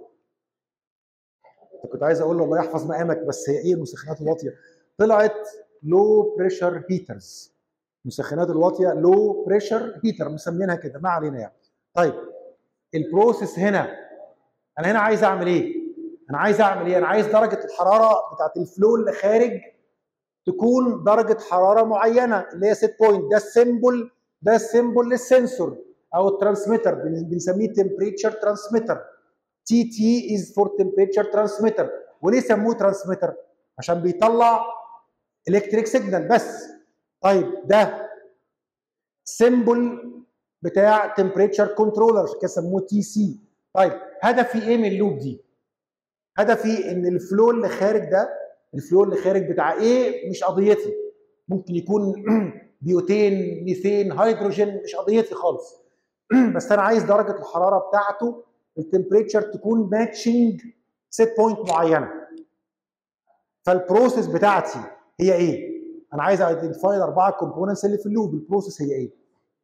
كنت عايز اقول له الله يحفظ مقامك بس هي ايه المسخنات الواطيه طلعت لو بريشر هيترز المسخنات الواطيه لو بريشر هيتر مسمينها كده ما علينا يعني طيب البروسيس هنا انا هنا عايز اعمل ايه انا عايز اعمل ايه انا عايز درجه الحراره بتاعت الفلو اللي خارج تكون درجه حراره معينه اللي هي سيت بوينت ده السيمبل ده السيمبل للسنسور او الترانسميتر بنسميه تمبريتشر ترانسميتر تي تي از فور تمبريتشر ترانسميتر وليه سموه ترانسميتر عشان بيطلع الكتريك سيجنال بس طيب ده سيمبل بتاع تمبريتشر كنترولر كده سموه تي سي طيب هدفي ايه من اللوب دي هدفي ان الفلو اللي خارج ده الفلو اللي خارج بتاع ايه مش قضيتي ممكن يكون بيوتين ميثين هيدروجين مش قضيتي خالص بس انا عايز درجه الحراره بتاعته التمبريتشر تكون ماتشنج سيت بوينت معينه فالبروسيس بتاعتي هي ايه انا عايز ايدنتيفاي الاربعه كومبوننتس اللي في اللوب البروسيس هي ايه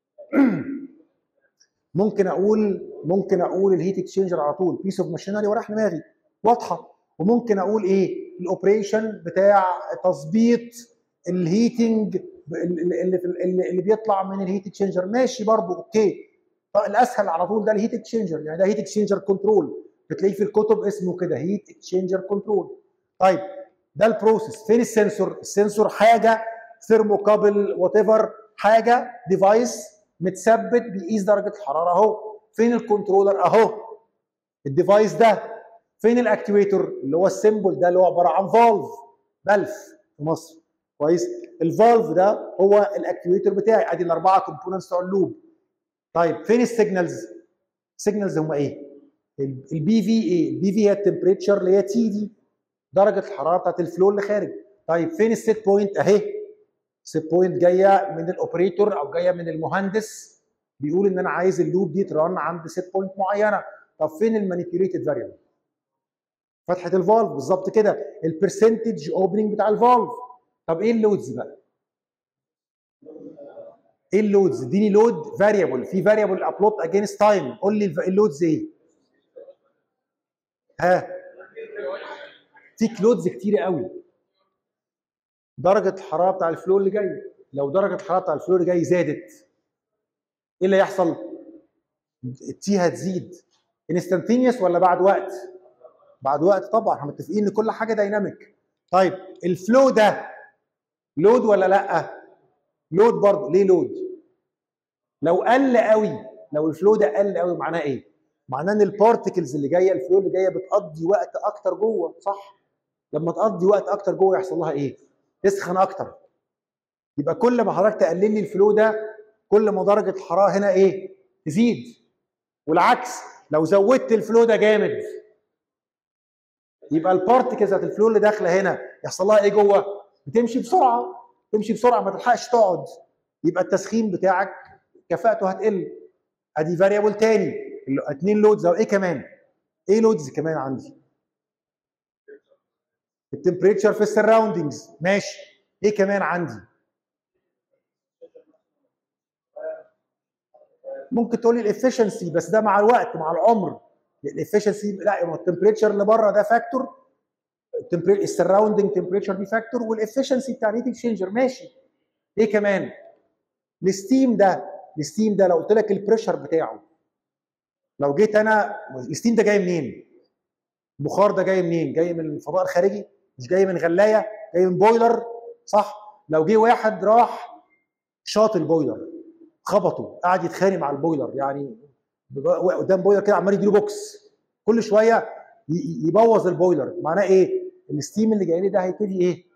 ممكن اقول ممكن اقول الهيت اكسشينجر على طول بيس اوف ماشينري وراح دماغي واضحه وممكن اقول ايه الاوبريشن بتاع تظبيط الهيتنج اللي اللي بيطلع من الهيت اكسشينجر ماشي برضو اوكي الاسهل على طول ده الهيت اكسشينجر يعني ده هيت اكسشينجر كنترول بتلاقيه في الكتب اسمه كده هيت اكسشينجر كنترول طيب ده البروسيس فين السنسور السنسور حاجه ثيرموكابل وات ايفر حاجه ديفايس متثبت بيقيس درجه الحراره اهو فين الكنترولر اهو الديفايس ده فين الاكتويتور اللي هو السيمبل ده اللي هو عباره عن فالف بلف في مصر كويس الفالف ده هو الاكتويتور بتاعي ادي الاربعه كومبوننتس بتوع اللوب طيب فين السيجنالز السيجنالز هم ايه البي في ايه البي في هي التمبريتشر اللي هي تي دي درجه الحراره بتاعت الفلو اللي خارج طيب فين السيت بوينت اهي السيت بوينت جايه من الاوبريتور او جايه من المهندس بيقول ان انا عايز اللوب دي ترن عند سيت بوينت معينه طب فين المانيبيوليتد فاريبل فتحه الفالف بالظبط كده البرسنتج اوبننج بتاع الفالف طب ايه اللودز بقى ايه اللودز اديني لود فاريبل في فاريبل ابلود اجينست تايم قول لي اللودز ايه ها فيك لودز كتير قوي درجه الحراره بتاع الفلو اللي جاي لو درجه الحراره بتاع الفلو اللي جاي زادت ايه اللي هيحصل التي هتزيد انستنتينيوس ولا بعد وقت بعد وقت طبعا احنا متفقين ان كل حاجه دايناميك طيب الفلو ده لود ولا لا لود برضه ليه لود لو قل قوي لو الفلو ده قل قوي معناه ايه معناه ان البارتكلز اللي جايه الفلو اللي جايه بتقضي وقت اكتر جوه صح لما تقضي وقت اكتر جوه يحصل لها ايه تسخن اكتر يبقى كل ما حضرتك تقلل لي الفلو ده كل ما درجه الحراره هنا ايه تزيد والعكس لو زودت الفلو ده جامد يبقى البارتكلز بتاعت الفلو اللي داخله هنا يحصل لها ايه جوه بتمشي بسرعه تمشي بسرعه ما تلحقش تقعد يبقى التسخين بتاعك كفاءته هتقل ادي فاريبل تاني اتنين لودز او ايه كمان ايه لودز كمان عندي التمبريتشر في السراوندينجز ماشي ايه كمان عندي ممكن تقول لي الافشنسي بس ده مع الوقت مع العمر الافشنسي لا التمبريتشر اللي بره ده فاكتور السراوندنج تمبريتشر دي فاكتور والافشنسي بتاع الهيت اكسشينجر ماشي ايه كمان الستيم ده الستيم ده لو قلت لك البريشر بتاعه لو جيت انا الستيم ده جاي منين البخار ده جاي منين جاي من الفضاء الخارجي مش جاي من غلايه جاي من بويلر صح لو جه واحد راح شاط البويلر خبطه قعد يتخانق مع البويلر يعني قدام بويلر كده عمال يديله بوكس كل شويه يبوظ البويلر معناه ايه الستيم اللي جاي لي ده هيبتدي ايه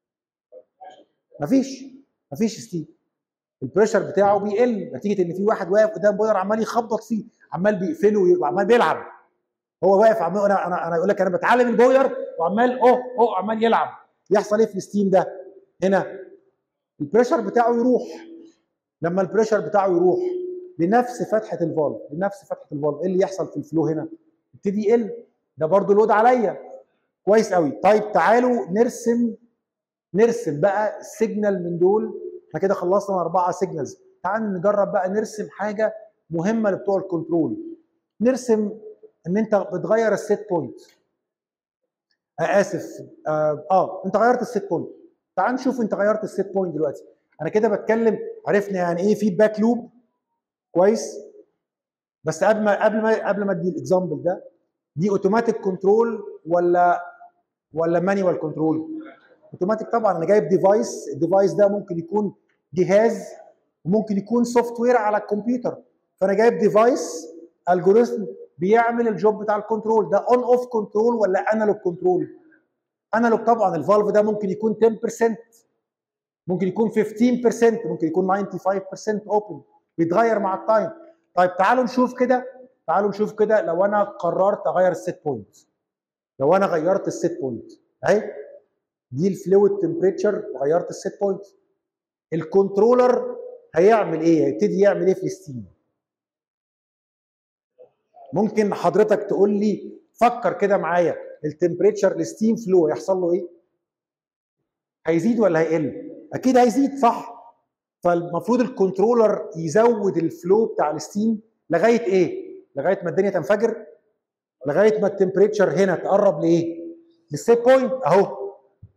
مفيش مفيش ستيم البريشر بتاعه بيقل نتيجه ان في واحد واقف قدام بويلر عمال يخبط فيه عمال بيقفله وعمال بيلعب هو واقف عمال انا انا انا يقول لك انا بتعلم البويلر وعمال اوه اوه عمال يلعب يحصل ايه في الستيم ده هنا البريشر بتاعه يروح لما البريشر بتاعه يروح لنفس فتحه الفالف لنفس فتحه الفالف ايه اللي يحصل في الفلو هنا يبتدي يقل ده برضو لود عليا كويس قوي طيب تعالوا نرسم نرسم بقى سيجنال من دول احنا كده خلصنا اربعه سيجنالز تعالوا نجرب بقى نرسم حاجه مهمه لبتوع الكنترول نرسم ان انت بتغير السيت بوينت آه اسف آه, اه انت غيرت السيت بوينت تعال نشوف انت غيرت السيت بوينت دلوقتي انا كده بتكلم عرفنا يعني ايه فيدباك لوب كويس بس قبل ما قبل ما قبل ما ادي الاكزامبل ده دي اوتوماتيك كنترول ولا ولا مانيوال كنترول اوتوماتيك طبعا انا جايب ديفايس الديفايس ده ممكن يكون جهاز وممكن يكون سوفت وير على الكمبيوتر فانا جايب ديفايس الجوريثم بيعمل الجوب بتاع الكنترول ده اون اوف كنترول ولا انالوج كنترول انالوج طبعا الفالف ده ممكن يكون 10% ممكن يكون 15% ممكن يكون 95% اوبن بيتغير مع التايم طيب تعالوا نشوف كده تعالوا نشوف كده لو انا قررت اغير السيت بوينت لو انا غيرت السيت بوينت اهي دي الفلويد تمبريتشر وغيرت السيت بوينت الكنترولر هيعمل ايه هيبتدي يعمل ايه في الستيم ممكن حضرتك تقول لي فكر كده معايا التمبريتشر الستيم فلو هيحصل له ايه هيزيد ولا هيقل اكيد هيزيد صح فالمفروض الكنترولر يزود الفلو بتاع الستيم لغايه ايه لغايه ما الدنيا تنفجر لغايه ما التمبريتشر هنا تقرب لايه للسيت بوينت اهو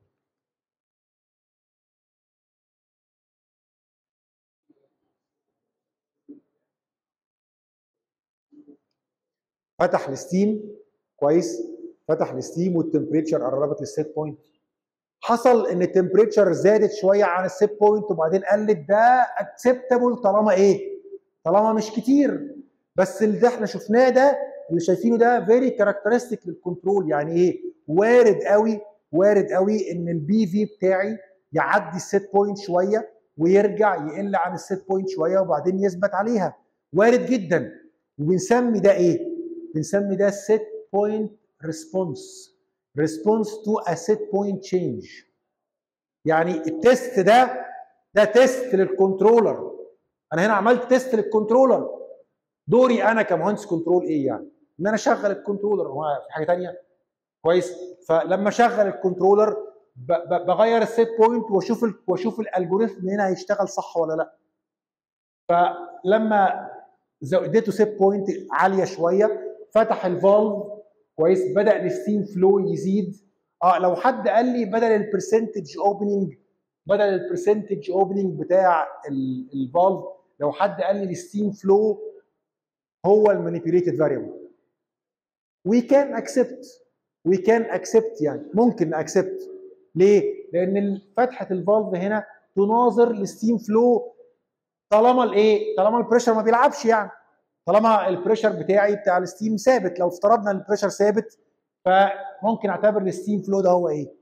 فتح الستيم كويس فتح الستيم والتمبريتشر قربت للسيت بوينت حصل ان التمبريتشر زادت شويه عن السيت بوينت وبعدين قلت ده اكسبتابل طالما ايه؟ طالما مش كتير بس اللي احنا شفناه ده اللي شايفينه ده فيري كاركترستيك للكنترول يعني ايه؟ وارد قوي وارد قوي ان البي في بتاعي يعدي السيت بوينت شويه ويرجع يقل عن السيت بوينت شويه وبعدين يثبت عليها وارد جدا وبنسمي ده ايه؟ بنسمي ده سيت بوينت ريسبونس ريسبونس تو ا سيت بوينت تشينج يعني التيست ده ده تيست للكنترولر انا هنا عملت تيست للكنترولر دوري انا كمهندس كنترول ايه يعني ان انا اشغل الكنترولر هو في حاجه ثانيه كويس فلما اشغل الكنترولر بغير السيت بوينت واشوف واشوف الالجوريثم هنا هيشتغل صح ولا لا فلما اديته سيت بوينت عاليه شويه فتح الفالف كويس بدا الستيم فلو يزيد اه لو حد قال لي بدل البرسنتج اوبننج بدل البرسنتج اوبننج بتاع الفالف لو حد قال لي الستيم فلو هو المانيبيوليتد فاريبل وي كان اكسبت وي كان اكسبت يعني ممكن اكسبت ليه؟ لان فتحه الفالف هنا تناظر الستيم فلو طالما الايه؟ طالما البريشر ما بيلعبش يعني طالما البريشر بتاعي بتاع الستيم ثابت لو افترضنا ان البريشر ثابت فممكن اعتبر الستيم فلو ده هو ايه؟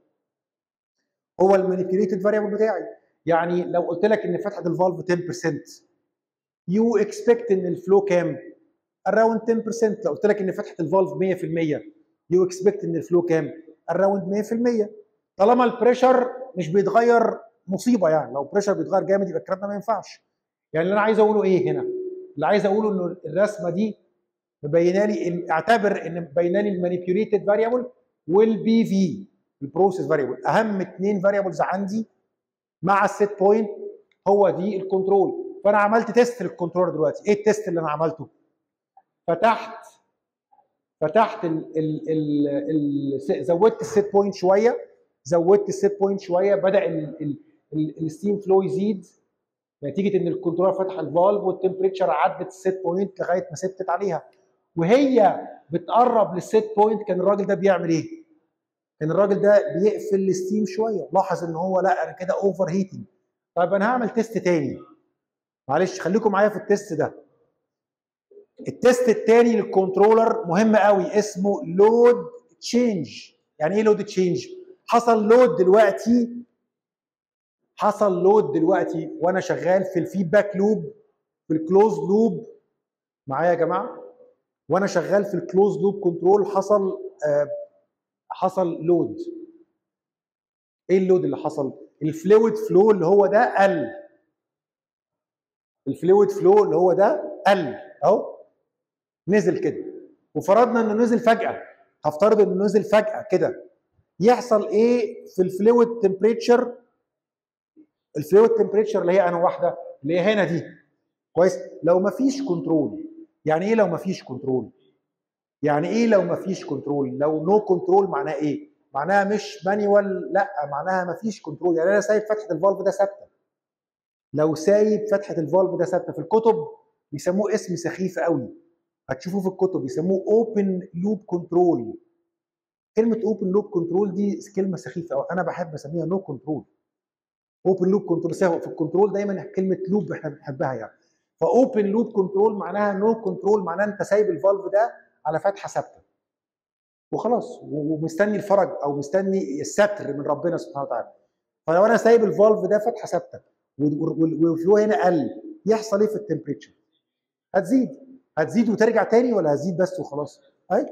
هو المانيبيوليتد فاريبل بتاعي يعني لو قلت لك ان فتحه الفالف 10% يو اكسبكت ان الفلو كام؟ اراوند 10% لو قلت لك ان فتحه الفالف 100% يو اكسبكت ان الفلو كام؟ اراوند 100% طالما البريشر مش بيتغير مصيبه يعني لو البريشر بيتغير جامد يبقى الكلام ده ما ينفعش يعني اللي انا عايز اقوله ايه هنا؟ اللي عايز اقوله انه الرسمه دي مبينه لي اعتبر ان مبينه لي المانيبيوليتد فاريبل والبي في البروسيس فاريبل اهم اثنين فاريبلز عندي مع السيت بوينت هو دي الكنترول فانا عملت تيست للكنترول دلوقتي ايه التيست اللي انا عملته فتحت فتحت ال ال ال ال زودت السيت بوينت شويه زودت السيت بوينت شويه بدا الستيم فلو يزيد نتيجه ان الكنترول فتح الفالف والتمبريتشر عدت السيت بوينت لغايه ما ثبتت عليها وهي بتقرب للسيت بوينت كان الراجل ده بيعمل ايه؟ كان الراجل ده بيقفل الستيم شويه لاحظ ان هو لا انا كده اوفر هيتنج طيب انا هعمل تيست تاني معلش خليكم معايا في التيست ده التيست التاني للكنترولر مهم قوي اسمه لود تشينج يعني ايه لود تشينج حصل لود دلوقتي حصل لود دلوقتي وانا شغال في الفيدباك لوب في الكلوز لوب معايا يا جماعه وانا شغال في الكلوز لوب كنترول حصل آه حصل لود ايه اللود اللي حصل الفلويد فلو اللي هو ده قل الفلويد فلو اللي هو ده قل اهو نزل كده وفرضنا انه نزل فجاه هفترض انه نزل فجاه كده يحصل ايه في الفلويد تمبريتشر الفلويد تمبريتشر اللي هي انا واحده اللي هي هنا دي كويس لو ما فيش كنترول يعني ايه لو ما فيش كنترول يعني ايه لو ما فيش كنترول لو نو no كنترول معناها ايه معناها مش مانيوال لا معناها ما فيش كنترول يعني انا سايب فتحه الفالف ده ثابته لو سايب فتحه الفالف ده ثابته في الكتب بيسموه اسم سخيف قوي هتشوفوه في الكتب بيسموه اوبن لوب كنترول كلمه اوبن لوب كنترول دي كلمه سخيفه قوي انا بحب اسميها نو كنترول اوبن لوب كنترول في الكنترول دايما كلمه لوب احنا بنحبها يعني فاوبن لوب كنترول معناها نو كنترول معناها انت سايب الفالف ده على فتحه ثابته وخلاص ومستني الفرج او مستني الستر من ربنا سبحانه وتعالى فلو انا سايب الفالف ده فتحه ثابته والفلو هنا قل يحصل ايه في التمبريتشر؟ هتزيد هتزيد وترجع تاني ولا هتزيد بس وخلاص؟ اي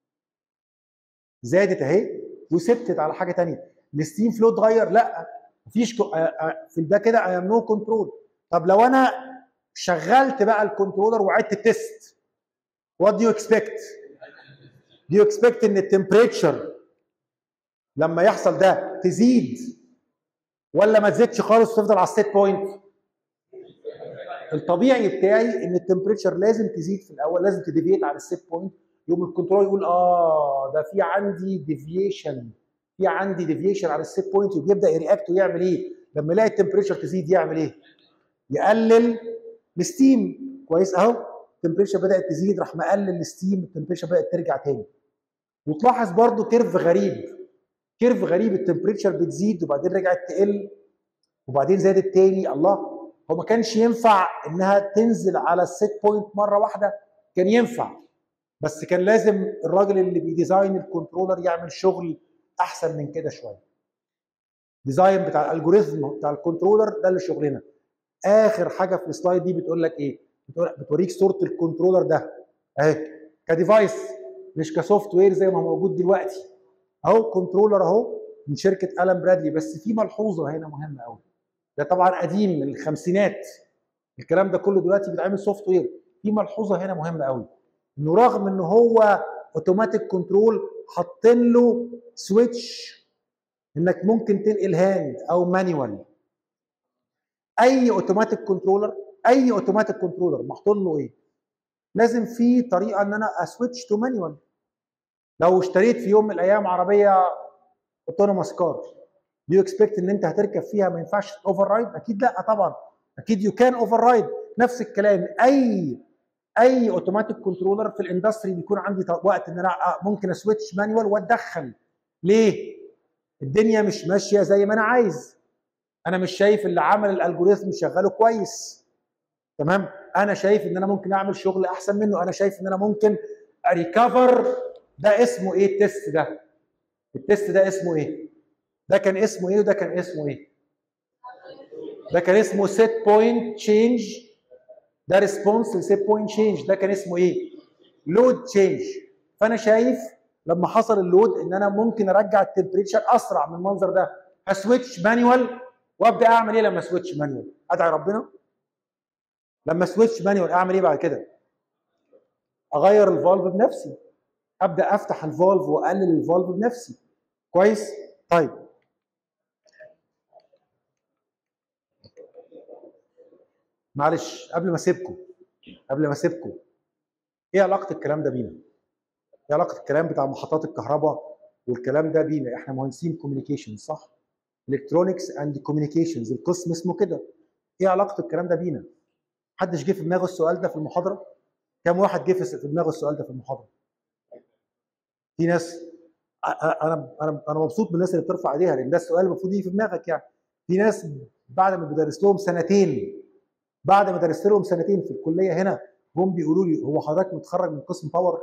زادت اهي وثبتت على حاجه تانية الستيم فلو اتغير لا مفيش في ده كده اي ام نو كنترول طب لو انا شغلت بقى الكنترولر وعدت التست وات دو يو اكسبكت دو يو اكسبكت ان التمبريتشر لما يحصل ده تزيد ولا ما تزيدش خالص وتفضل على السيت بوينت الطبيعي بتاعي ان التمبريتشر لازم تزيد في الاول لازم تديفيت على السيت بوينت يوم الكنترول يقول اه ده في عندي ديفيشن في عندي ديفيشن على السيت بوينت وبيبدا يرياكت ويعمل ايه لما يلاقي التمبريتشر تزيد يعمل ايه يقلل الستيم كويس اهو التمبريتشر بدات تزيد راح مقلل الستيم التمبريتشر بدات ترجع تاني وتلاحظ برضو كيرف غريب كيرف غريب التمبريتشر بتزيد وبعدين رجعت تقل وبعدين زادت تاني الله هو ما كانش ينفع انها تنزل على السيت بوينت مره واحده كان ينفع بس كان لازم الراجل اللي بيديزاين الكنترولر يعمل شغل احسن من كده شويه ديزاين بتاع الالجوريزم بتاع الكنترولر ده اللي شغلنا اخر حاجه في السلايد دي بتقول لك ايه بتوريك صوره الكنترولر ده اهي كديفايس مش كسوفت وير زي ما هو موجود دلوقتي اهو كنترولر اهو من شركه الان برادلي بس في ملحوظه هنا مهمه قوي ده طبعا قديم من الخمسينات الكلام ده كله دلوقتي بيتعمل سوفت وير في ملحوظه هنا مهمه قوي انه رغم ان هو اوتوماتيك كنترول حاطين له سويتش انك ممكن تنقل هاند او مانيوال اي اوتوماتيك كنترولر اي اوتوماتيك كنترولر محطوط له ايه لازم في طريقه ان انا اسويتش تو مانيوال لو اشتريت في يوم من الايام عربيه اوتونوموس كار يو اكسبكت ان انت هتركب فيها ما ينفعش اوفر رايد اكيد لا طبعا اكيد يو كان اوفر رايد نفس الكلام اي اي اوتوماتيك كنترولر في الاندستري بيكون عندي وقت ان انا ممكن اسويتش مانيوال واتدخل ليه الدنيا مش ماشيه زي ما انا عايز انا مش شايف اللي عمل الالجوريثم شغاله كويس تمام انا شايف ان انا ممكن اعمل شغل احسن منه انا شايف ان انا ممكن اريكفر ده اسمه ايه التست ده التست ده اسمه ايه ده كان اسمه ايه وده كان اسمه ايه ده كان اسمه سيت بوينت تشينج ده ريسبونس لسيت بوينت تشينج ده كان اسمه ايه لود تشينج فانا شايف لما حصل اللود ان انا ممكن ارجع التمبريتشر اسرع من المنظر ده هسويتش مانيوال وابدا اعمل ايه لما سويتش مانيوال ادعي ربنا لما سويتش مانيوال اعمل ايه بعد كده اغير الفالف بنفسي ابدا افتح الفالف واقلل الفالف بنفسي كويس طيب معلش قبل ما اسيبكم قبل ما اسيبكم ايه علاقه الكلام ده بينا ايه علاقه الكلام بتاع محطات الكهرباء والكلام ده بينا احنا مهندسين كوميونيكيشن صح الكترونكس اند كوميونيكيشنز القسم اسمه كده ايه علاقه الكلام ده بينا محدش جه في دماغه السؤال ده في المحاضره كم واحد جه في دماغه السؤال ده في المحاضره في ناس انا انا انا مبسوط من الناس اللي بترفع ايديها لان ده السؤال المفروض يجي في دماغك يعني في ناس بعد ما بدرس لهم سنتين بعد ما درست لهم سنتين في الكليه هنا هم بيقولوا لي هو حضرتك متخرج من قسم باور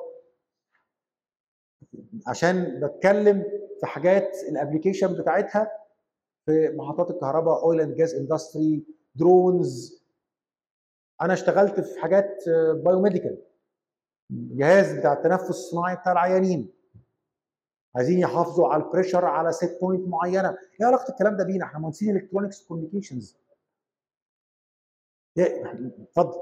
عشان بتكلم في حاجات الابلكيشن بتاعتها في محطات الكهرباء اويل اند جاز اندستري درونز انا اشتغلت في حاجات بايوميديكال جهاز بتاع التنفس الصناعي بتاع العيانين عايزين يحافظوا على البريشر على سيت بوينت معينه ايه علاقه الكلام ده بينا احنا مهندسين الكترونكس كوميونيكيشنز اتفضل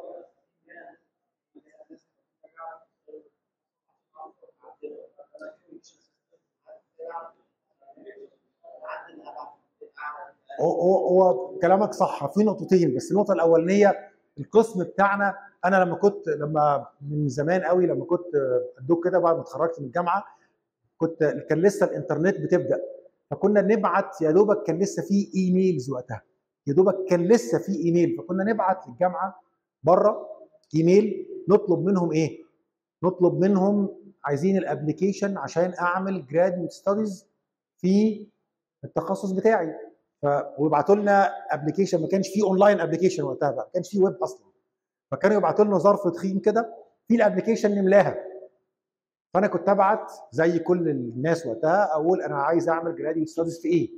هو هو كلامك صح في نقطتين بس النقطه الاولانيه القسم بتاعنا انا لما كنت لما من زمان قوي لما كنت ادوك كده بعد ما اتخرجت من الجامعه كنت كان لسه الانترنت بتبدا فكنا نبعت يا دوبك كان لسه في ايميلز وقتها يا دوبك كان لسه في ايميل فكنا نبعت للجامعه بره ايميل نطلب منهم ايه؟ نطلب منهم عايزين الابلكيشن عشان اعمل جراديويت ستاديز في التخصص بتاعي ف ويبعتوا لنا ابلكيشن ما كانش فيه اونلاين ابلكيشن وقتها بقى ما كانش فيه ويب اصلا فكانوا يبعتوا لنا ظرف تخين كده في الابلكيشن نملاها فانا كنت ابعت زي كل الناس وقتها اقول انا عايز اعمل جراديويت ستاديز في ايه؟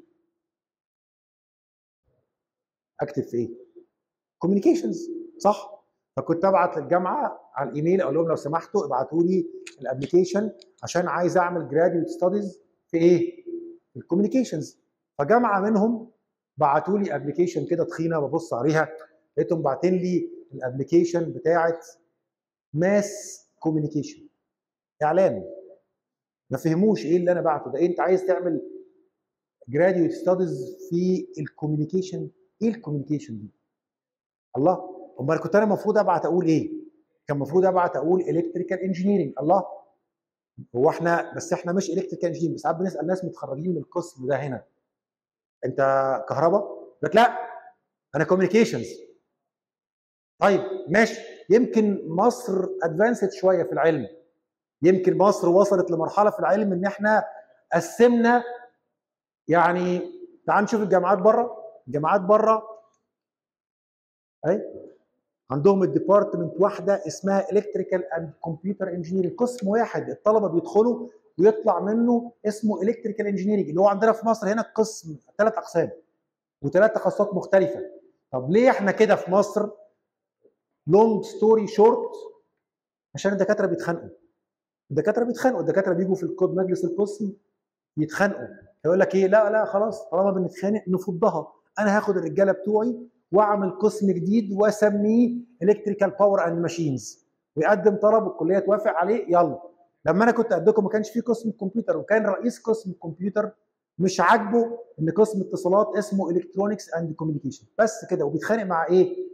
اكتب في ايه؟ كوميونيكيشنز صح؟ فكنت ابعت للجامعه على الايميل اقول لهم لو سمحتوا ابعتوا لي الابلكيشن عشان عايز اعمل جراديويت ستاديز في ايه؟ في الكوميونيكيشنز فجامعه منهم بعتوا لي ابلكيشن كده تخينه ببص عليها لقيتهم باعتين لي الابلكيشن بتاعت ماس كوميونيكيشن اعلان ما فهموش ايه اللي انا بعته ده إيه انت عايز تعمل جراديويت ستاديز في الكوميونيكيشن ايه الكوميونيكيشن دي الله امال كنت انا المفروض ابعت اقول ايه كان المفروض ابعت اقول الكتريكال انجينيرنج الله هو احنا بس احنا مش الكتريكال انجينيرنج ساعات بنسال ناس متخرجين من القسم ده هنا انت كهرباء لك لا انا كوميونيكيشنز طيب ماشي يمكن مصر ادفانسد شويه في العلم يمكن مصر وصلت لمرحله في العلم ان احنا قسمنا يعني تعال نشوف الجامعات بره الجامعات بره اي عندهم الديبارتمنت واحده اسمها الكتريكال اند كمبيوتر انجينيرنج قسم واحد الطلبه بيدخلوا ويطلع منه اسمه الكتريكال انجينيرنج اللي هو عندنا في مصر هنا قسم ثلاث اقسام وثلاث تخصصات مختلفه طب ليه احنا كده في مصر لونج ستوري شورت عشان الدكاتره بيتخانقوا الدكاتره بيتخانقوا الدكاتره بيجوا في الكود مجلس القسم يتخانقوا يقول لك ايه لا لا خلاص طالما بنتخانق نفضها انا هاخد الرجاله بتوعي واعمل قسم جديد واسميه الكتريكال باور اند ماشينز ويقدم طلب والكليه توافق عليه يلا لما انا كنت قدكم ما كانش في قسم كمبيوتر وكان رئيس قسم الكمبيوتر مش عاجبه ان قسم اتصالات اسمه الكترونكس اند كوميونيكيشن بس كده وبيتخانق مع ايه؟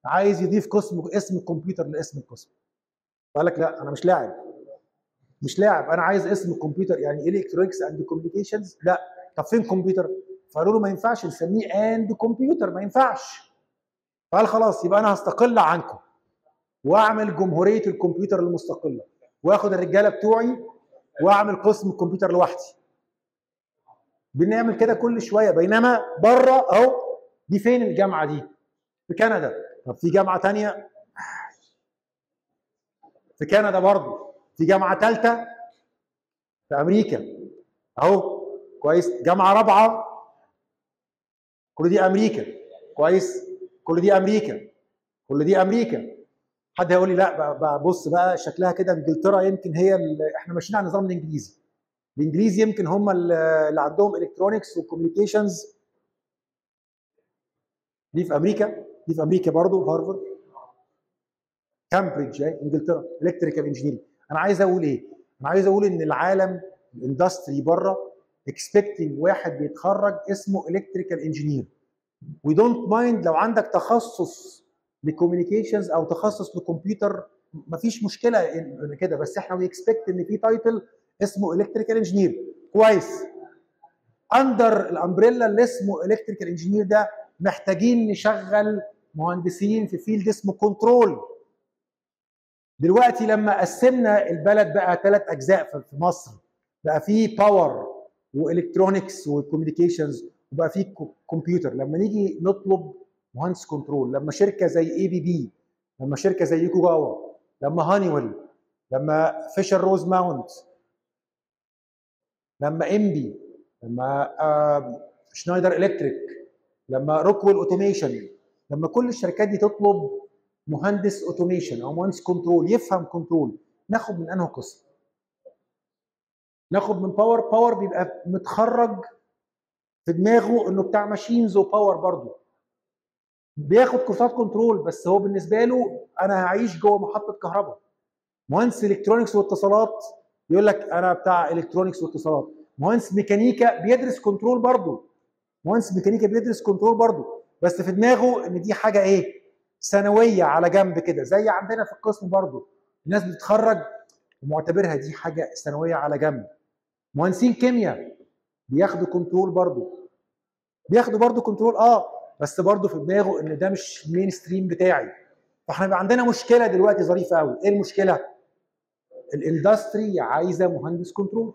عايز يضيف قسم اسم الكمبيوتر لاسم القسم فقال لك لا انا مش لاعب مش لاعب انا عايز اسم الكمبيوتر يعني الكترونكس اند كوميونيكيشنز لا طب فين كمبيوتر فقالوا له ما ينفعش نسميه اند كمبيوتر ما ينفعش فقال خلاص يبقى انا هستقل عنكم واعمل جمهوريه الكمبيوتر المستقله واخد الرجاله بتوعي واعمل قسم الكمبيوتر لوحدي بنعمل كده كل شويه بينما بره اهو دي فين الجامعه دي في كندا طب في جامعه تانية في كندا برضه في جامعه ثالثه في امريكا اهو كويس جامعه رابعه كل دي امريكا كويس كل دي امريكا كل دي امريكا حد هيقول لي لا بقى بص بقى شكلها كده انجلترا يمكن هي اللي احنا ماشيين على النظام الانجليزي الانجليزي يمكن هم اللي عندهم الكترونكس وكوميونيكيشنز دي في امريكا دي في امريكا برضه هارفارد كامبريدج انجلترا الكتريكال انجينيرنج انا عايز اقول ايه؟ انا عايز اقول ان العالم الاندستري بره اكسبكتنج واحد بيتخرج اسمه الكتريكال انجينير وي دونت مايند لو عندك تخصص لكوميونيكيشنز او تخصص لكمبيوتر مفيش مشكله ان كده بس احنا وي اكسبكت ان في تايتل اسمه الكتريكال انجينير كويس اندر الامبريلا اللي اسمه الكتريكال انجينير ده محتاجين نشغل مهندسين في فيلد اسمه كنترول دلوقتي لما قسمنا البلد بقى ثلاث اجزاء في مصر بقى في باور والكترونكس وكوميونيكيشنز وبقى في كمبيوتر لما نيجي نطلب مهندس كنترول لما شركه زي اي بي بي لما شركه زي يوكوغاوا لما هانيويل لما فيشر روز ماونت لما امبي لما آه شنايدر الكتريك لما روكويل اوتوميشن لما كل الشركات دي تطلب مهندس اوتوميشن او مهندس كنترول يفهم كنترول ناخد من انه قسم ناخد من باور باور بيبقى متخرج في دماغه انه بتاع ماشينز وباور برضه بياخد كورسات كنترول بس هو بالنسبه له انا هعيش جوه محطه كهرباء مهندس الكترونكس واتصالات يقول لك انا بتاع الكترونكس واتصالات مهندس ميكانيكا بيدرس كنترول برضه مهندس ميكانيكا بيدرس كنترول برضه بس في دماغه ان دي حاجه ايه ثانويه على جنب كده زي عندنا في القسم برضه الناس بتتخرج ومعتبرها دي حاجه ثانويه على جنب مهندسين كيمياء بياخدوا كنترول برضه بياخدوا برضه كنترول اه بس برضه في دماغه ان ده مش مين ستريم بتاعي فاحنا بقى عندنا مشكله دلوقتي ظريفه قوي ايه المشكله الاندستري عايزه مهندس كنترول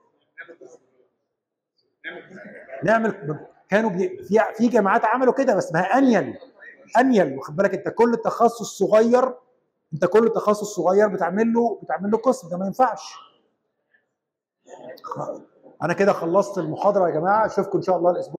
نعمل كانوا بي... في في جامعات عملوا كده بس ما هي انيل انيل واخد بالك انت كل تخصص صغير انت كل تخصص صغير بتعمل له بتعمل له قسم ده ما ينفعش انا كده خلصت المحاضره يا جماعه اشوفكم ان شاء الله الاسبوع